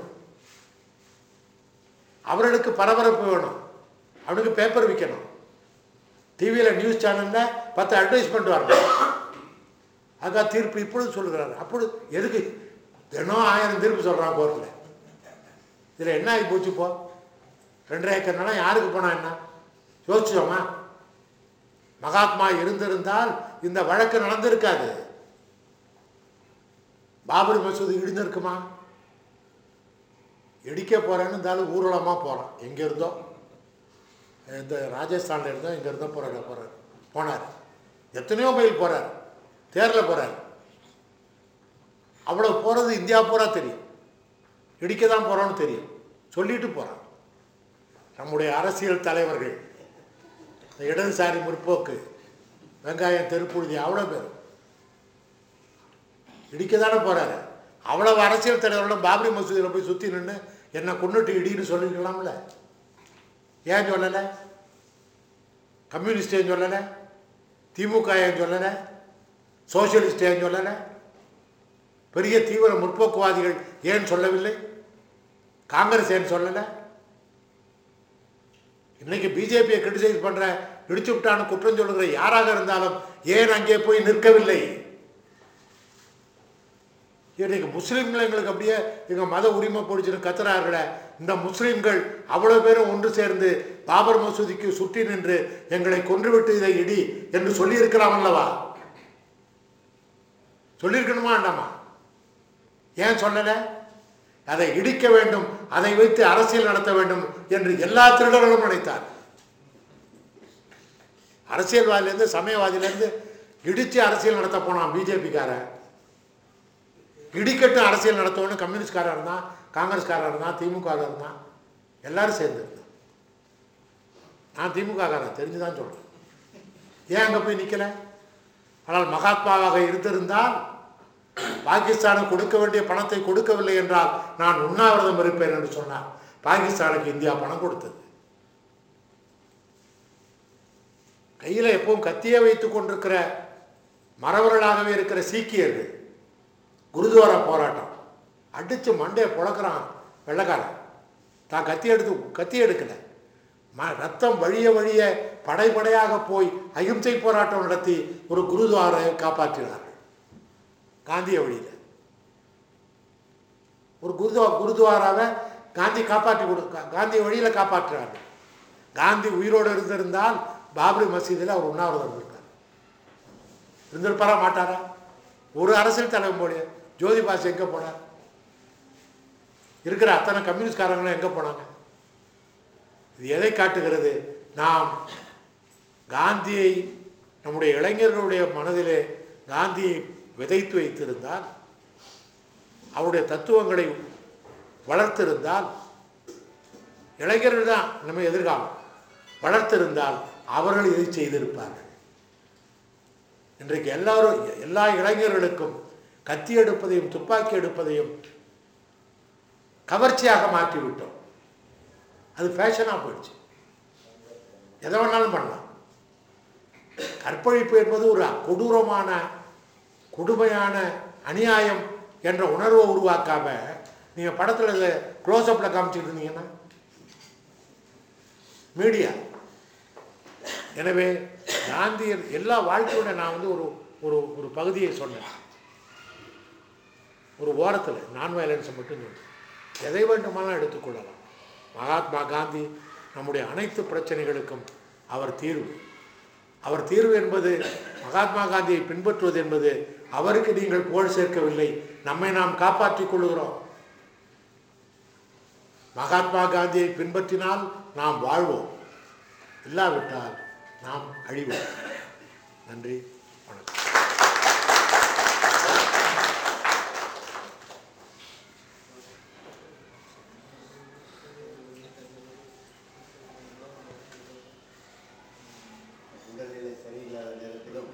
அவர்களுக்கு பரபரப்பு வேணும் அவனுக்கு பேப்பர் விற்கணும் டிவியில் நியூஸ் சேனலில் பத்து அட்வர்டைஸ்மெண்ட் வரணும் அக்கா தீர்ப்பு இப்பொழுது சொல்லுகிறாரு அப்பொழுது எதுக்கு தினம் ஆயிரம் தீர்ப்பு சொல்கிறான் கோர்ட்டில் இதில் என்ன ஆகி போச்சு இப்போ ரெண்டரை ஏக்கர் நிலம் யாருக்கு போனா என்ன யோசிச்சோமா மகாத்மா இருந்திருந்தால் இந்த வழக்கு நடந்திருக்காது பாபரி மசூதி இடிந்திருக்குமா இடிக்க போறேன்னு இருந்தாலும் ஊர்வலமாக போகிறான் எங்கே இருந்தோ இந்த ராஜஸ்தானில் இருந்தோ இங்கே இருந்தோ போகிறாரு போகிறார் போனார் எத்தனையோ மைல் போகிறார் தேரில் போகிறார் அவ்வளோ போகிறது இந்தியா பூரா தெரியும் இடிக்க தான் போகிறோன்னு தெரியும் சொல்லிட்டு போகிறான் நம்முடைய அரசியல் தலைவர்கள் இந்த இடதுசாரி முற்போக்கு வெங்காயம் தெருப்புழுதி அவ்வளோ பேர் இடிக்க தானே போகிறாரு அவ்வளவு அரசியல் தலைவர்களும் பாபரி மசூதியில் போய் சுற்றி நின்று என்னை கொண்டுட்டு இடின்னு சொல்லிக்கலாம்ல ஏன் சொல்லலை கம்யூனிஸ்ட் ஏன் சொல்லலை திமுக ஏன் சொல்லலை சோசியலிஸ்ட் ஏன் சொல்லலை பெரிய தீவிர முற்போக்குவாதிகள் ஏன் சொல்லவில்லை காங்கிரஸ் ஏன் சொல்லலை இன்னைக்கு பிஜேபியை கிரிட்டிசைஸ் பண்ற இடிச்சு விட்டான்னு குற்றம் சொல்லுகிற யாராக இருந்தாலும் ஏன் அங்கே போய் நிற்கவில்லை இன்னைக்கு முஸ்லீம்கள் எங்களுக்கு அப்படியே எங்க மத உரிமை போடிச்சுன்னு கத்துறார்களே இந்த முஸ்லீம்கள் அவ்வளவு பேரும் ஒன்று சேர்ந்து பாபர் மசூதிக்கு சுற்றி நின்று எங்களை கொன்றுவிட்டு இதை இடி என்று சொல்லியிருக்கலாம் அல்லவா சொல்லியிருக்கணுமா வேண்டாமா ஏன் சொல்லலை அதை இடிக்க வேண்டும் அதை வைத்து அரசியல் நடத்த வேண்டும் என்று எல்லா திருடர்களும் நினைத்தார் அரசியல்வாதியிலேருந்து சமயவாதியிலேருந்து இடிச்சு அரசியல் நடத்த போனான் பிஜேபிக்காரன் இடிக்கட்டும் அரசியல் நடத்தணும்னு கம்யூனிஸ்ட்காரன் இருந்தான் காங்கிரஸ்காரன் இருந்தான் திமுக இருந்தான் எல்லாரும் சேர்ந்து இருந்தான் நான் திமுக காரன் தெரிஞ்சுதான் சொல்றேன் ஏன் அங்கே போய் நிற்கல ஆனால் மகாத்மாவாக இருந்திருந்தால் பாகிஸ்தானுக்கு கொடுக்க வேண்டிய பணத்தை கொடுக்கவில்லை என்றால் நான் உண்ணாவிரதம் இருப்பேன் என்று சொன்னார் பாகிஸ்தானுக்கு இந்தியா பணம் கொடுத்தது கையில் எப்பவும் கத்தியே வைத்துக் கொண்டிருக்கிற மறவர்களாகவே இருக்கிற சீக்கியர்கள் குருதுவாரா போராட்டம் அடித்து மண்டையை புழக்கிறான் வெள்ளக்காரன் தான் கத்தி எடுத்து கத்தி எடுக்கல ம ரத்தம் வழிய வழிய படைப்படையாக போய் அகிம்சை போராட்டம் நடத்தி ஒரு குருதுவாரை காப்பாற்றினார்கள் காந்திய வழியில் ஒரு குருதுவா குருதுவாராவை காந்தி காப்பாற்றி கொடு கா- காந்திய வழியில் காப்பாற்றுறார்கள் காந்தி உயிரோடு இருந்திருந்தால் பாபரி மசீதில் அவர் உண்ணாவிரதம் இருப்பார் இருந்திருப்பாரா மாட்டாரா ஒரு அரசியல் தலைவன் போலிய ஜோதி பாஸ் எங்கே போனார் இருக்கிற அத்தனை கம்யூனிஸ்ட்காரங்களும் எங்கே போனாங்க இது எதை காட்டுகிறது நாம் காந்தியை நம்முடைய இளைஞர்களுடைய மனதிலே காந்தியை விதைத்து வைத்திருந்தால் அவருடைய தத்துவங்களை வளர்த்திருந்தால் இளைஞர்கள் தான் நம்ம எதிர்காலம் வளர்த்திருந்தால் அவர்கள் இதை செய்திருப்பார்கள் இன்றைக்கு எல்லாரும் எல்லா இளைஞர்களுக்கும் கத்தி எடுப்பதையும் துப்பாக்கி எடுப்பதையும் கவர்ச்சியாக மாற்றி விட்டோம் அது ஃபேஷனாக போயிடுச்சு எதை வேணாலும் பண்ணலாம் கற்பழிப்பு என்பது ஒரு கொடூரமான கொடுமையான அநியாயம் என்ற உணர்வை உருவாக்காம நீங்கள் படத்தில் க்ளோஸ்அப்பில் காமிச்சிட்டு இருந்தீங்கன்னா மீடியா எனவே காந்தியர் எல்லா வாழ்க்கையோட நான் வந்து ஒரு ஒரு ஒரு பகுதியை சொன்னேன் ஒரு ஓரத்தில் நான் வயலன்ஸை மட்டும் சொன்னேன் எதை வேண்டுமானாலும் எடுத்துக்கொள்ளலாம் மகாத்மா காந்தி நம்முடைய அனைத்து பிரச்சனைகளுக்கும் அவர் தீர்வு அவர் தீர்வு என்பது மகாத்மா காந்தியை பின்பற்றுவது என்பது அவருக்கு நீங்கள் புகழ் சேர்க்கவில்லை நம்மை நாம் காப்பாற்றிக் கொள்கிறோம் மகாத்மா காந்தியை பின்பற்றினால் நாம் வாழ்வோம் இல்லாவிட்டால் நாம் அழிவோம் நன்றி வணக்கம்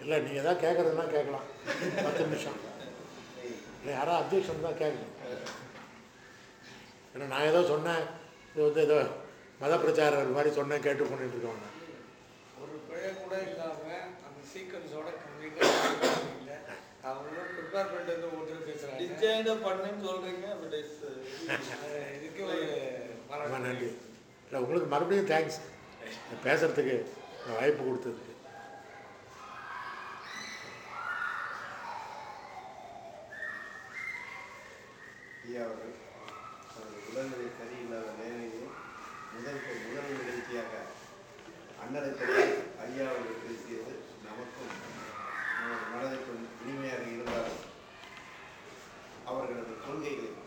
இல்லை நீங்கள் எதாவது கேட்குறதுனா கேட்கலாம் பத்து நிமிஷம் இல்லை யாரோ அப்ஜெக்ஷன் தான் கேட்கணும் ஏன்னா நான் ஏதோ சொன்னேன் இது வந்து ஏதோ மத பிரச்சாரர் மாதிரி சொன்னேன் கேட்டு பண்ணிட்டு இருக்கவங்க ஒரு பிழை கூட இல்லாம அந்த சீக்வன்ஸோட கம்ப்ளீட்டாக இல்லை அவங்களும் ப்ரிப்பேர் பண்ணிட்டு வந்து ஒன்று பேசுகிறாங்க டிசைனை பண்ணேன்னு சொல்றீங்க பட் இட்ஸ் இதுக்கு ஒரு ரொம்ப பாராட்டு. நன்றி இல்லை உங்களுக்கு மறுபடியும் தேங்க்ஸ் பேசுகிறதுக்கு வாய்ப்பு கொடுத்ததுக்கு ஐயா அவர்கள் அவர்கள் உடல்நிலை சரியில்லாத நிலையிலே முதல் முதல் நிகழ்ச்சியாக அண்ணனை பற்றி ஐயா அவர்கள் பேசியது நமக்கும் நமது மனதிற்கும் இனிமையாக இருந்தாலும் அவர்களது கொள்கைகளை